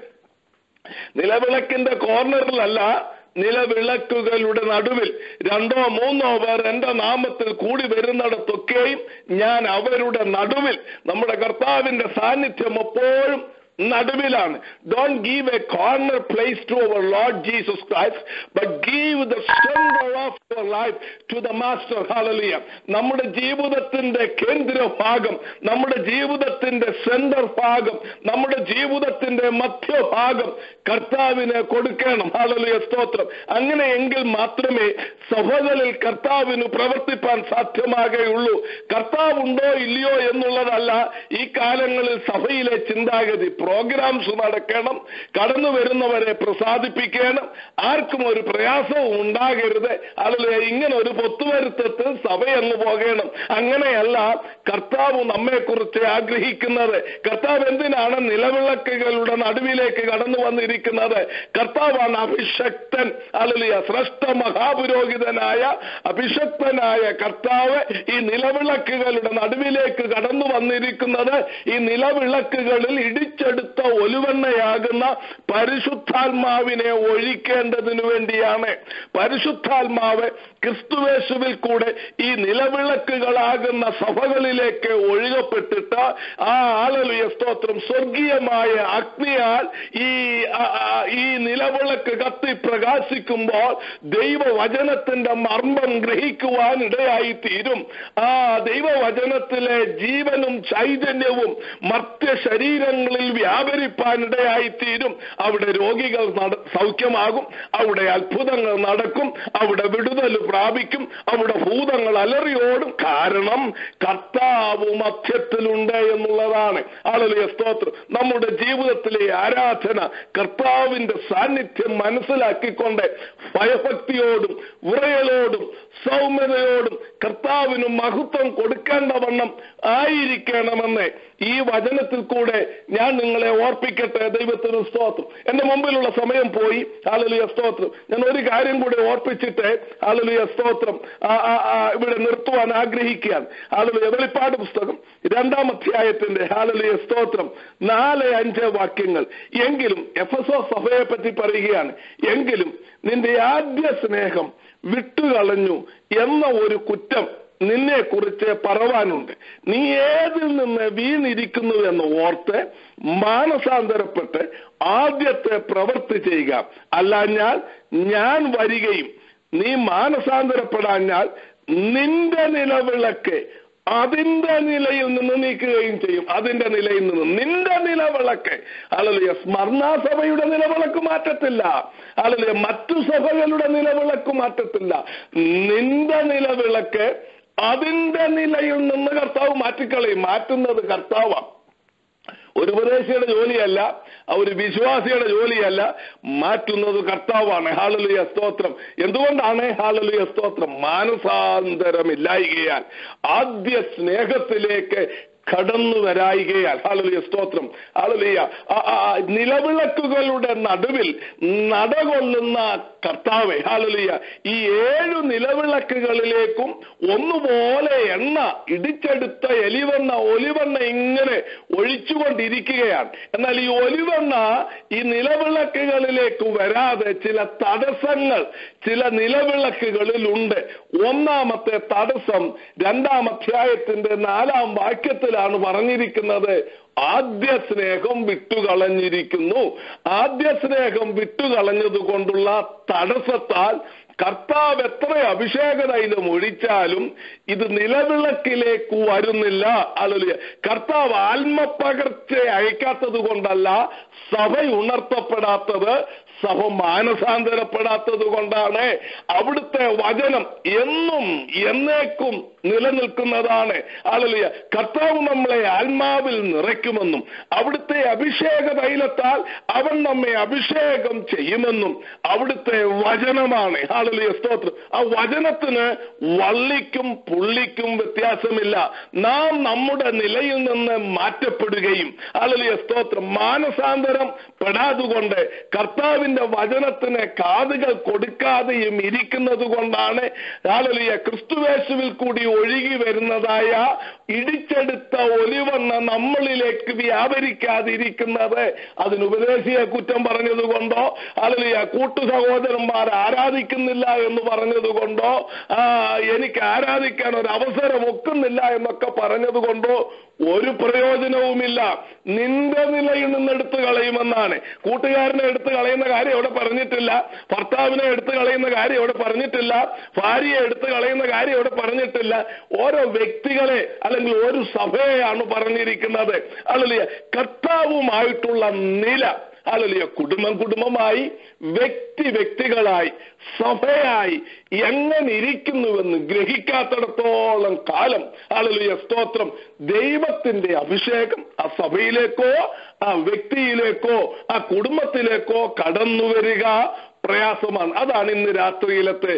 നിലവിളക്കിന്റെ കോർണറിലല്ല നിലവിളക്കുകളുടെ നടുവിൽ രണ്ടോ മൂന്നോ പേർ എന്റെ നാമത്തിൽ കൂടി വരുന്നിടത്തൊക്കെയും ഞാൻ അവരുടെ നടുവിൽ നമ്മുടെ കർത്താവിന്റെ സാന്നിധ്യം എപ്പോഴും നടുവിലാണ് don't give a corner place to our Lord Jesus Christ but give the centre of your life to the master hallelujah നമ്മുടെ ജീവിതത്തിന്റെ കേന്ദ്രഭാഗം നമ്മുടെ ജീവിതത്തിന്റെ സെന്റർ ഭാഗം നമ്മുടെ ജീവിതത്തിന്റെ മധ്യഭാഗം കർത്താവിന് കൊടുക്കണം ഹാലലിയ സ്തോത്രം അങ്ങനെയെങ്കിൽ മാത്രമേ സഭകളിൽ കർത്താവിന് പ്രവർത്തിപ്പാൻ സാധ്യമാകുകയുള്ളൂ കർത്താവ് ഉണ്ടോ ഇല്ലയോ എന്നുള്ളതല്ല ഈ കാലങ്ങളിൽ സഭയിലെ ചിന്താഗതി പ്രോഗ്രാംസ് നടക്കണം കടന്നു വരുന്നവരെ പ്രസാദിപ്പിക്കണം ആർക്കും ഒരു പ്രയാസവും ഉണ്ടാകരുത് അതിൽ അല്ലെ ഇങ്ങനെ ഒരു പൊത്തുവരുത്തത്തിൽ സഭയങ്ങ് പോകണം അങ്ങനെയല്ല കർത്താവ് നമ്മെ കുറിച്ച് ആഗ്രഹിക്കുന്നത് കർത്താവ് എന്തിനാണ് നിലവിളക്കുകളുടെ നടുവിലേക്ക് കടന്നു വന്നിരിക്കുന്നത് കർത്താവാണ് അഭിഷക്തൻ അല്ലെ ശ്രേഷ്ഠ മഹാപുരോഹിതനായ അഭിഷക്തനായ കർത്താവ് ഈ നിലവിളക്കുകളുടെ നടുവിലേക്ക് കടന്നു വന്നിരിക്കുന്നത് ഈ നിലവിളക്കുകളിൽ ഇടിച്ചെടുത്ത ഒലുവെണ്ണയാകുന്ന പരിശുദ്ധാത്മാവിനെ ഒഴിക്കേണ്ടതിനു വേണ്ടിയാണ് പരിശുദ്ധാത്മാവ് ക്രിസ്തുവേശുവിൽ കൂടെ ഈ നിലവിളക്കുകളാകുന്ന സഭകളിലേക്ക് ഒഴുകപ്പെട്ടിട്ട് ആ ആളലുയ സ്തോത്രം സ്വർഗീയമായ അഗ്നിയാൽ ഈ ആ, ആ, ഈ നിലവിളക്ക് കത്തി പ്രകാശിക്കുമ്പോൾ ദൈവവചനത്തിന്റെ മർമ്മം ഗ്രഹിക്കുവാൻ ഇടയായി തീരും ആ ദൈവവചനത്തിലെ ജീവനും ചൈതന്യവും മർത്യ ശരീരങ്ങളിൽ വ്യാപരിപ്പാൻ ഇടയായി തീരും അവിടെ രോഗികൾ നട- സൗഖ്യമാകും അവിടെ അത്ഭുതങ്ങൾ നടക്കും അവിടെ വിടുതൽ പ്രാപിക്കും അവിടെ ഭൂതങ്ങൾ അലറിയോടും കാരണം കർത്താവ് മധ്യത്തിലുണ്ട് എന്നുള്ളതാണ് ആളുകളെ സ്തോത്രം നമ്മുടെ ജീവിതത്തിലെ ആരാധന കർത്താവിന്റെ സാന്നിധ്യം മനസ്സിലാക്കിക്കൊണ്ട് ഭയഭക്തിയോടും വിറയലോടും സൗമ്യതയോടും കർത്താവിന് മഹത്വം കൊടുക്കേണ്ടവണ്ണം ആയിരിക്കണമെന്ന് ഈ വചനത്തിൽ കൂടെ ഞാൻ നിങ്ങളെ ഓർപ്പിക്കട്ടെ ദൈവത്തിന് സ്തോത്രം എന്റെ മുമ്പിലുള്ള സമയം പോയി ആളുലിയ സ്തോത്രം ഞാൻ ഒരു കാര്യം കൂടെ ഓർപ്പിച്ചിട്ട് ആളുലിയ സ്തോത്രം ആ, ആ, ആ, ഇവിടെ നിർത്തുവാൻ ആഗ്രഹിക്കുകയാണ് ആളുലിയ വെളിപ്പാട് പുസ്തകം രണ്ടാം അധ്യായത്തിന്റെ ഹാലലിയ സ്തോത്രം നാല് അഞ്ച് വാക്യങ്ങൾ എങ്കിലും എഫ് എസ് ഒ സഭയെ പറ്റി പറയുകയാണ് എങ്കിലും നിന്റെ ആദ്യ സ്നേഹം വിട്ടുകളഞ്ഞു എന്ന ഒരു കുറ്റം നിന്നെ കുറിച്ച് പറവാനുണ്ട് നീ ഏതിൽ നിന്ന് വീണിരിക്കുന്നു എന്ന് ഓർത്ത് മാനസാന്തരപ്പെട്ട് ആദ്യത്തെ പ്രവൃത്തി ചെയ്യുക അല്ലാഞ്ഞാൽ ഞാൻ വരികയും നീ മാനസാന്തരപ്പെടാഞ്ഞാൽ നിന്റെ നിലവിളക്ക് അതിന്റെ നിലയിൽ നിന്ന് നീക്കുകയും ചെയ്യും അതിന്റെ നിലയിൽ നിന്ന് നിന്റെ നിലവിളക്ക് അല്ലല്ലേ സ്മർണാസഭയുടെ നിലവിളക്ക് മാറ്റത്തില്ല അല്ലല്ലേ മറ്റു സഭകളുടെ നിലവിളക്ക് മാറ്റത്തില്ല നിന്റെ നിലവിളക്ക് അതിന്റെ നിലയിൽ നിന്ന് കർത്താവ് മാറ്റിക്കളയും മാറ്റുന്നത് കർത്താവാണ് ഒരു ഉപദേശിയുടെ ജോലിയല്ല ആ ഒരു വിശ്വാസിയുടെ ജോലിയല്ല മാറ്റുന്നത് കർത്താവാണ് ഹാലലുയ സ്തോത്രം എന്തുകൊണ്ടാണ് ഹാലലുയ സ്തോത്രം മാനസാന്തരമില്ലായികയാൽ ആദ്യ സ്നേഹത്തിലേക്ക് കടന്നു വരായികയാൽ ഹാലലിയ സ്തോത്രം ഹാലലിയ നിലവിളക്കുകളുടെ നടുവിൽ നടകൊള്ളുന്ന കർത്താവെ ഹാലലിയ ഈ ഏഴു നിലവിളക്കുകളിലേക്കും ഒന്നുപോലെ എണ്ണ ഇടിച്ചെടുത്ത എലിവെണ്ണ ഒലിവെണ്ണ ഇങ്ങനെ ഒഴിച്ചുകൊണ്ടിരിക്കുകയാണ് എന്നാൽ ഈ ഒലിവെണ്ണ ഈ നിലവിളക്കുകളിലേക്ക് വരാതെ ചില തടസ്സങ്ങൾ ചില നിലവിളക്കുകളിലുണ്ട് ഒന്നാമത്തെ തടസ്സം രണ്ടാം അധ്യായത്തിന്റെ നാലാം വാക്യത്തിലാണ് പറഞ്ഞിരിക്കുന്നത് ആദ്യ സ്നേഹം വിട്ടുകളഞ്ഞിരിക്കുന്നു ആദ്യ സ്നേഹം വിട്ടുകളഞ്ഞത് കൊണ്ടുള്ള തടസ്സത്താൽ കർത്താവ് എത്ര അഭിഷേക തൈലം ഒഴിച്ചാലും ഇത് നിലവിളക്കിലേക്ക് വരുന്നില്ല അല്ലെ കർത്താവ് ആത്മപകർച്ച അയക്കാത്തത് കൊണ്ടല്ല സഭ ഉണർത്തപ്പെടാത്തത് സഭ മാനസാന്തരപ്പെടാത്തത് കൊണ്ടാണ് അവിടുത്തെ വചനം എന്നും എന്നേക്കും നിലനിൽക്കുന്നതാണ് അലലിയ കർത്താവ് നമ്മളെ ആത്മാവിൽ നിറയ്ക്കുമെന്നും അവിടുത്തെ അഭിഷേക തൈലത്താൽ അവൻ നമ്മെ അഭിഷേകം ചെയ്യുമെന്നും അവിടുത്തെ വചനമാണ് ഹാലലിയ സ്തോത്രം ആ വചനത്തിന് വള്ളിക്കും പുള്ളിക്കും വ്യത്യാസമില്ല നാം നമ്മുടെ നിലയിൽ നിന്ന് മാറ്റപ്പെടുകയും ഹാലലിയ സ്തോത്രം മാനസാന്തരം പെടാതുകൊണ്ട് കർത്താവിന്റെ വചനത്തിന് കാതുകൾ കൊടുക്കാതെയും ഇരിക്കുന്നത് കൊണ്ടാണ് ഹാലലിയ ക്രിസ്തുവേശുവിൽ കൂടി ഒഴുകി വരുന്നതായ ഇടിച്ചെടുത്ത ഒലിവെണ്ണ നമ്മളിലേക്ക് വ്യാപരിക്കാതിരിക്കുന്നത് അതിന് ഉപദേശിയെ കുറ്റം പറഞ്ഞത് കൊണ്ടോ അല്ലെങ്കിൽ കൂട്ടു സഹോദരന്മാർ ആരാധിക്കുന്നില്ല എന്ന് പറഞ്ഞത് കൊണ്ടോ ആ, എനിക്ക് ആരാധിക്കാൻ ഒരു അവസരം ഒക്കുന്നില്ല എന്നൊക്കെ പറഞ്ഞത് കൊണ്ടോ ഒരു പ്രയോജനവുമില്ല നിന്റെ നിലയിൽ നിന്ന് എടുത്തു കളയുമെന്നാണ് കൂട്ടുകാരനെ എടുത്തു കളയുന്ന കാര്യം ഇവിടെ പറഞ്ഞിട്ടില്ല ഭർത്താവിനെ എടുത്തു കളയുന്ന കാര്യം ഇവിടെ പറഞ്ഞിട്ടില്ല ഭാര്യയെ എടുത്തു കളയുന്ന കാര്യം ഇവിടെ പറഞ്ഞിട്ടില്ല ഓരോ വ്യക്തികളെ അല്ലെങ്കിൽ ഒരു സഭയെയാണ് പറഞ്ഞിരിക്കുന്നത് അല്ലെങ്കിൽ കർത്താവുമായിട്ടുള്ള നില അല്ലല്ലോ കുടുംബം കുടുംബമായി വ്യക്തി വ്യക്തികളായി സഭയായി എങ്ങനെ ഇരിക്കുന്നുവെന്ന് ഗ്രഹിക്കാത്തിടത്തോളം കാലം അല്ലല്ലോ സ്തോത്രം ദൈവത്തിന്റെ അഭിഷേകം ആ സഭയിലേക്കോ ആ വ്യക്തിയിലേക്കോ ആ കുടുംബത്തിലേക്കോ കടന്നു വരിക പ്രയാസമാണ് അതാണ് ഇന്ന് രാത്രിയിലത്തെ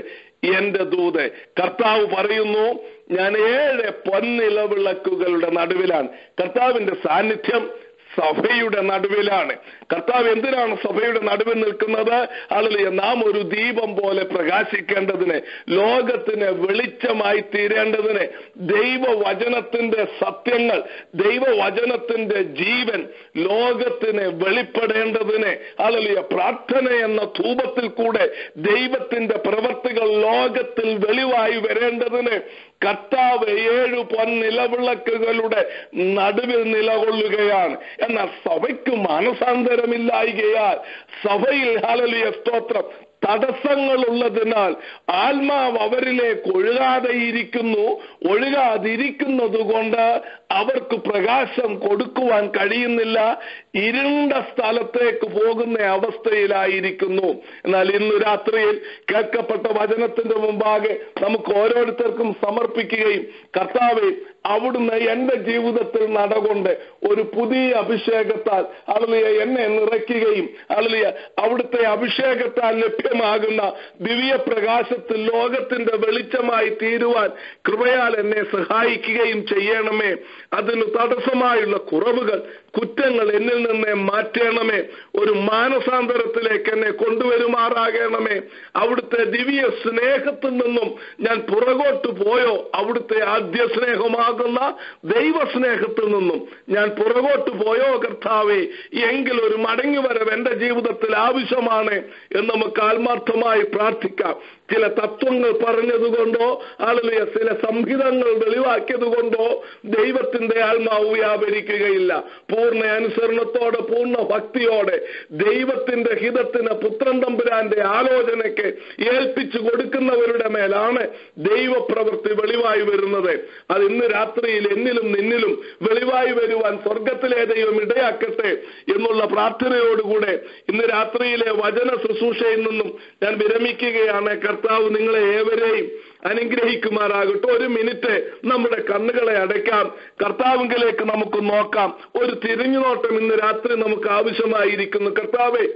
എന്റെ ദൂത് കർത്താവ് പറയുന്നു ഞാൻ ഏഴ് പൊന്നിലവിളക്കുകളുടെ നടുവിലാണ് കർത്താവിന്റെ സാന്നിധ്യം സഭയുടെ നടുവിലാണ് കർത്താവ് എന്തിനാണ് സഭയുടെ നടുവിൽ നിൽക്കുന്നത് ആളുകളെ നാം ഒരു ദീപം പോലെ പ്രകാശിക്കേണ്ടതിന് ലോകത്തിന് വെളിച്ചമായി തീരേണ്ടതിന് ദൈവവചനത്തിന്റെ സത്യങ്ങൾ ദൈവവചനത്തിന്റെ ജീവൻ ലോകത്തിന് വെളിപ്പെടേണ്ടതിന് ആളുകളിയ പ്രാർത്ഥന എന്ന ധൂപത്തിൽ കൂടെ ദൈവത്തിന്റെ പ്രവർത്തികൾ ലോകത്തിൽ വെളിവായി വരേണ്ടതിന് കർത്താവ് ഏഴു പൊന്നിലവിളക്കുകളുടെ നടുവിൽ നിലകൊള്ളുകയാണ് എന്നാൽ സഭയ്ക്ക് മാനസാന്തരമില്ലായികയാൽ സഭയിൽ ഹാലലിയ സ്തോത്രം തടസ്സങ്ങളുള്ളതിനാൽ ആത്മാവ് അവരിലേക്ക് ഒഴുകാതെ ഇരിക്കുന്നു ഒഴുകാതിരിക്കുന്നത് കൊണ്ട് അവർക്ക് പ്രകാശം കൊടുക്കുവാൻ കഴിയുന്നില്ല ഇരുണ്ട സ്ഥലത്തേക്ക് പോകുന്ന അവസ്ഥയിലായിരിക്കുന്നു എന്നാൽ ഇന്ന് രാത്രിയിൽ കേൾക്കപ്പെട്ട വചനത്തിന്റെ മുമ്പാകെ നമുക്ക് ഓരോരുത്തർക്കും സമർപ്പിക്കുകയും കർത്താവെ അവിടുന്ന് എന്റെ ജീവിതത്തിൽ നടകൊണ്ട് ഒരു പുതിയ അഭിഷേകത്താൽ അളിയ എന്നെ നിറയ്ക്കുകയും അളിയ അവിടുത്തെ അഭിഷേകത്താൽ ലഭ്യമാകുന്ന ദിവ്യ പ്രകാശത്തിൽ ലോകത്തിന്റെ വെളിച്ചമായി തീരുവാൻ കൃപയാൽ എന്നെ സഹായിക്കുകയും ചെയ്യണമേ അതിന് തടസ്സമായുള്ള കുറവുകൾ കുറ്റങ്ങൾ എന്നിൽ നിന്ന് മാറ്റണമേ ഒരു മാനസാന്തരത്തിലേക്ക് എന്നെ കൊണ്ടുവരുമാറാകണമേ അവിടുത്തെ ദിവ്യ സ്നേഹത്തിൽ നിന്നും ഞാൻ പുറകോട്ട് പോയോ അവിടുത്തെ ആദ്യ സ്നേഹമാകുന്ന ദൈവസ്നേഹത്തിൽ നിന്നും ഞാൻ പുറകോട്ട് പോയോ കർത്താവേ എങ്കിൽ ഒരു മടങ്ങി വരവ് എന്റെ ജീവിതത്തിൽ ആവശ്യമാണ് എന്ന് നമുക്ക് ആത്മാർത്ഥമായി പ്രാർത്ഥിക്കാം ചില തത്വങ്ങൾ പറഞ്ഞതുകൊണ്ടോ ആളുകളെ ചില സംഹിതങ്ങൾ വെളിവാക്കിയത് കൊണ്ടോ ദൈവത്തിന്റെ ആത്മാവ് വ്യാപരിക്കുകയില്ല പൂർണ്ണ അനുസരണത്തോടെ പൂർണ്ണ ഭക്തിയോടെ ദൈവത്തിന്റെ ഹിതത്തിന് പുത്രൻ തമ്പുരാന്റെ ആലോചനയ്ക്ക് ഏൽപ്പിച്ചു കൊടുക്കുന്നവരുടെ മേലാണ് ദൈവപ്രവൃത്തി വെളിവായി വരുന്നത് അത് ഇന്ന് രാത്രിയിൽ എന്നിലും നിന്നിലും വെളിവായി വരുവാൻ സ്വർഗത്തിലെ ദൈവം ഇടയാക്കട്ടെ എന്നുള്ള പ്രാർത്ഥനയോടുകൂടെ ഇന്ന് രാത്രിയിലെ വചന ശുശ്രൂഷയിൽ നിന്നും ഞാൻ വിരമിക്കുകയാണ് കർത്താവ് നിങ്ങളെ ഏവരെയും അനുഗ്രഹിക്കുമാറാകട്ടെ ഒരു മിനിറ്റ് നമ്മുടെ കണ്ണുകളെ അടയ്ക്കാം കർത്താവിങ്കിലേക്ക് നമുക്ക് നോക്കാം ഒരു തിരിഞ്ഞുനോട്ടം ഇന്ന് രാത്രി നമുക്ക് ആവശ്യമായിരിക്കുന്നു കർത്താവെ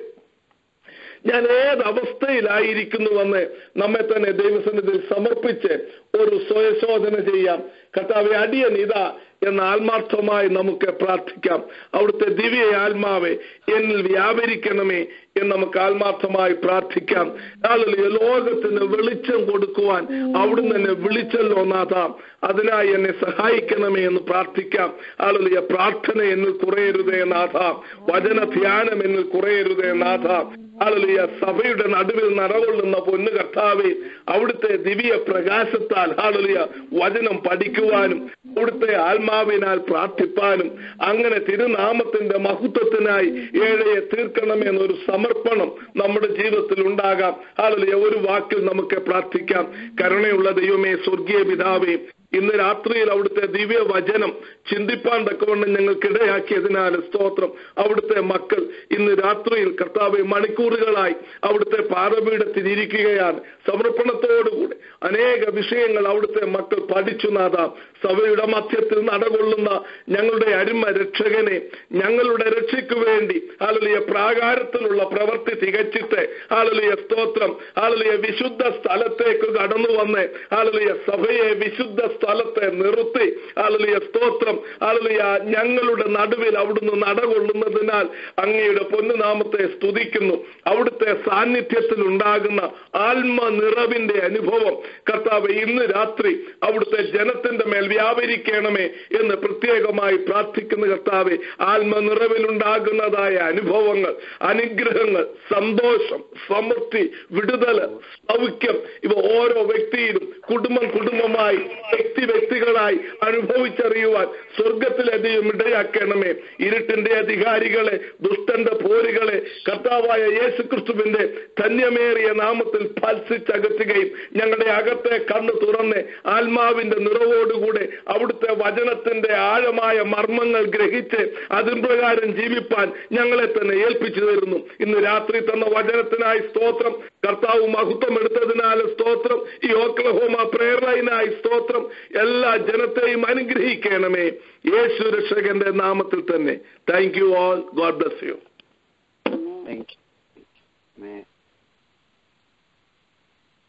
ഞാൻ ഏത് അവസ്ഥയിലായിരിക്കുന്നുവെന്ന് നമ്മെ തന്നെ ദൈവസന്നിധിയിൽ സമർപ്പിച്ച് ഒരു സ്വയശോധന ചെയ്യാം കർത്താവെ അടിയൻ ഇതാ എന്ന ആത്മാർത്ഥമായി നമുക്ക് പ്രാർത്ഥിക്കാം അവിടുത്തെ ദിവ്യ ആത്മാവെ എന്നിൽ വ്യാപരിക്കണമേ എന്ന് നമുക്ക് ആത്മാർത്ഥമായി പ്രാർത്ഥിക്കാം ആളുകൾ ലോകത്തിന് വെളിച്ചം കൊടുക്കുവാൻ അവിടുന്ന് എന്നെ വിളിച്ചല്ലോ നാഥ അതിനായി എന്നെ സഹായിക്കണമേ എന്ന് പ്രാർത്ഥിക്കാം ആളുകൾ പ്രാർത്ഥന എന്നിൽ കുറയരുതേ നാഥ വചന ധ്യാനം എന്നിൽ കുറയരുതേ നാഥ ആളുകളിയ സഭയുടെ നടുവിൽ നടകൊള്ളുന്ന പൊന്നു കർത്താവെ അവിടുത്തെ ദിവ്യ പ്രകാശത്താൽ ആളുകളിയ വചനം പഠിക്കുവാനും അവിടുത്തെ ആത്മാവിനാൽ പ്രാർത്ഥിപ്പാനും അങ്ങനെ തിരുനാമത്തിന്റെ മഹത്വത്തിനായി ഏഴയെ തീർക്കണമെന്നൊരു സമർപ്പണം നമ്മുടെ ജീവിതത്തിൽ ഉണ്ടാകാം ആളുകളിയ ഒരു വാക്കിൽ നമുക്ക് പ്രാർത്ഥിക്കാം കരുണയുള്ള ദൈവമേ സ്വർഗീയ പിതാവേ ഇന്ന് രാത്രിയിൽ അവിടുത്തെ ദിവ്യ വചനം ചിന്തിപ്പാൻ തക്കവണ്ണം ഞങ്ങൾക്കിടയാക്കിയതിനാൽ സ്തോത്രം അവിടുത്തെ മക്കൾ ഇന്ന് രാത്രിയിൽ കർത്താവ് മണിക്കൂറുകളായി അവിടുത്തെ പാറപീഠത്തിൽ ഇരിക്കുകയാണ് സമർപ്പണത്തോടുകൂടി അനേക വിഷയങ്ങൾ അവിടുത്തെ മക്കൾ പഠിച്ചു നാഥാം സഭയുടെ മധ്യത്തിൽ നടകൊള്ളുന്ന ഞങ്ങളുടെ അരുമ രക്ഷകനെ ഞങ്ങളുടെ രക്ഷയ്ക്ക് വേണ്ടി ആളുലിയ പ്രാകാരത്തിലുള്ള പ്രവൃത്തി തികച്ചിട്ട് ആളുലിയ സ്തോത്രം ആളുലിയ വിശുദ്ധ സ്ഥലത്തേക്ക് കടന്നു വന്ന് ആളുലിയ സഭയെ വിശുദ്ധ സ്ഥലത്തെ നിർത്തി ആളുലിയ സ്തോത്രം ആളുലിയ ഞങ്ങളുടെ നടുവിൽ അവിടുന്ന് നടകൊള്ളുന്നതിനാൽ അങ്ങയുടെ പൊന്നുനാമത്തെ സ്തുതിക്കുന്നു അവിടുത്തെ സാന്നിധ്യത്തിൽ ഉണ്ടാകുന്ന ആത്മ നിറവിന്റെ അനുഭവം കർത്താവ് ഇന്ന് രാത്രി അവിടുത്തെ ജനത്തിന്റെ മേൽ വ്യാപരിക്കണമേ എന്ന് പ്രത്യേകമായി പ്രാർത്ഥിക്കുന്ന കർത്താവെ ആത്മ നിറവിലുണ്ടാകുന്നതായ അനുഭവങ്ങൾ അനുഗ്രഹങ്ങൾ സന്തോഷം സമൃദ്ധി വിടുതല് സൗഖ്യം ഇവ ഓരോ വ്യക്തിയിലും കുടുംബം കുടുംബമായി വ്യക്തി വ്യക്തികളായി അനുഭവിച്ചറിയുവാൻ സ്വർഗത്തിലധികം ഇടയാക്കണമേ ഇരുട്ടിന്റെ അധികാരികളെ ദുഷ്ടന്റെ പോരുകളെ കർത്താവായ യേശു ക്രിസ്തുവിന്റെ ധന്യമേറിയ നാമത്തിൽ ഫൽസിച്ചകറ്റുകയും ഞങ്ങളുടെ അകത്തെ കണ്ണ് തുറന്ന് ആത്മാവിന്റെ നിറവോടുകൂടെ അവിടുത്തെ വചനത്തിന്റെ ആഴമായ മർമ്മങ്ങൾ ഗ്രഹിച്ച് അതിൻ പ്രകാരം ജീവിപ്പാൻ ഞങ്ങളെ തന്നെ ഏൽപ്പിച്ചു തരുന്നു ഇന്ന് രാത്രി തന്ന വചനത്തിനായി സ്തോത്രം കർത്താവ് മഹത്വം എടുത്തതിനാൽ സ്തോത്രം ഈ ഓക്ലഹോമ പ്രേരണയിനായി സ്തോത്രം എല്ലാ ജനത്തെയും അനുഗ്രഹിക്കണമേ യേശു രക്ഷകന്റെ നാമത്തിൽ തന്നെ thank you all God bless you Thank you. Amen.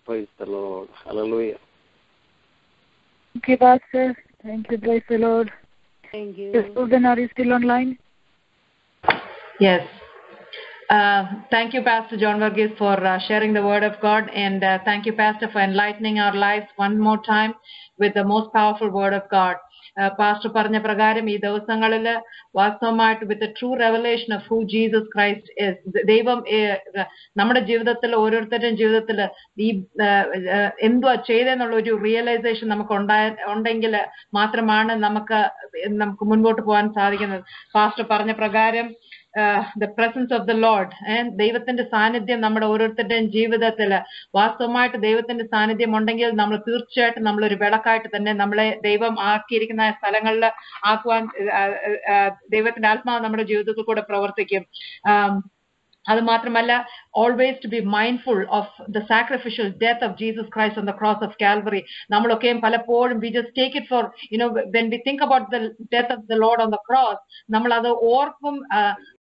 Praise the Lord hallelujah Thank you, Pastor. Thank you, praise the Lord. Thank you. Yes, Susan, are you still online? Yes. Uh, thank you, Pastor John Varghese, for uh, sharing the word of God. And uh, thank you, Pastor, for enlightening our lives one more time with the most powerful word of God. Pastor പറഞ്ഞ പ്രകാരം ഈ ദിവസങ്ങളിൽ വാസ്തവമായിട്ട് with true revelation of who Jesus Christ is ദൈവം ഏഹ്, നമ്മുടെ ജീവിതത്തിൽ ഓരോരുത്തരുടെയും ജീവിതത്തിൽ ഈ ഏഹ്, എന്തുവാ ചെയ്തെന്നുള്ള ഒരു റിയലൈസേഷൻ നമുക്ക് ഉണ്ടായ ഉണ്ടെങ്കിൽ മാത്രമാണ് നമുക്ക് നമുക്ക് മുൻപോട്ട് പോകാൻ സാധിക്കുന്നത് പാസ്റ്റർ പറഞ്ഞ പ്രകാരം the presence of the Lord ദൈവത്തിന്റെ സാന്നിധ്യം നമ്മുടെ ഓരോരുത്തരുടെയും ജീവിതത്തിൽ വാസ്തവമായിട്ട് ദൈവത്തിന്റെ സാന്നിധ്യം ഉണ്ടെങ്കിൽ നമ്മൾ തീർച്ചയായിട്ടും നമ്മളൊരു വിളക്കായിട്ട് തന്നെ നമ്മളെ ദൈവം ആക്കിയിരിക്കുന്ന സ്ഥലങ്ങളിൽ ആക്കുവാൻ ആ, ആ, ദൈവത്തിന്റെ ആത്മാവ് നമ്മുടെ ജീവിതത്തിൽ കൂടെ പ്രവർത്തിക്കും ആം, അത് മാത്രമല്ല always to be mindful of the sacrificial death of Jesus Christ on the cross of Calvary നമ്മളൊക്കെയും പലപ്പോഴും we just take it for you know when we think about the death of the Lord on the cross നമ്മൾ അത് ഓർക്കും ആ,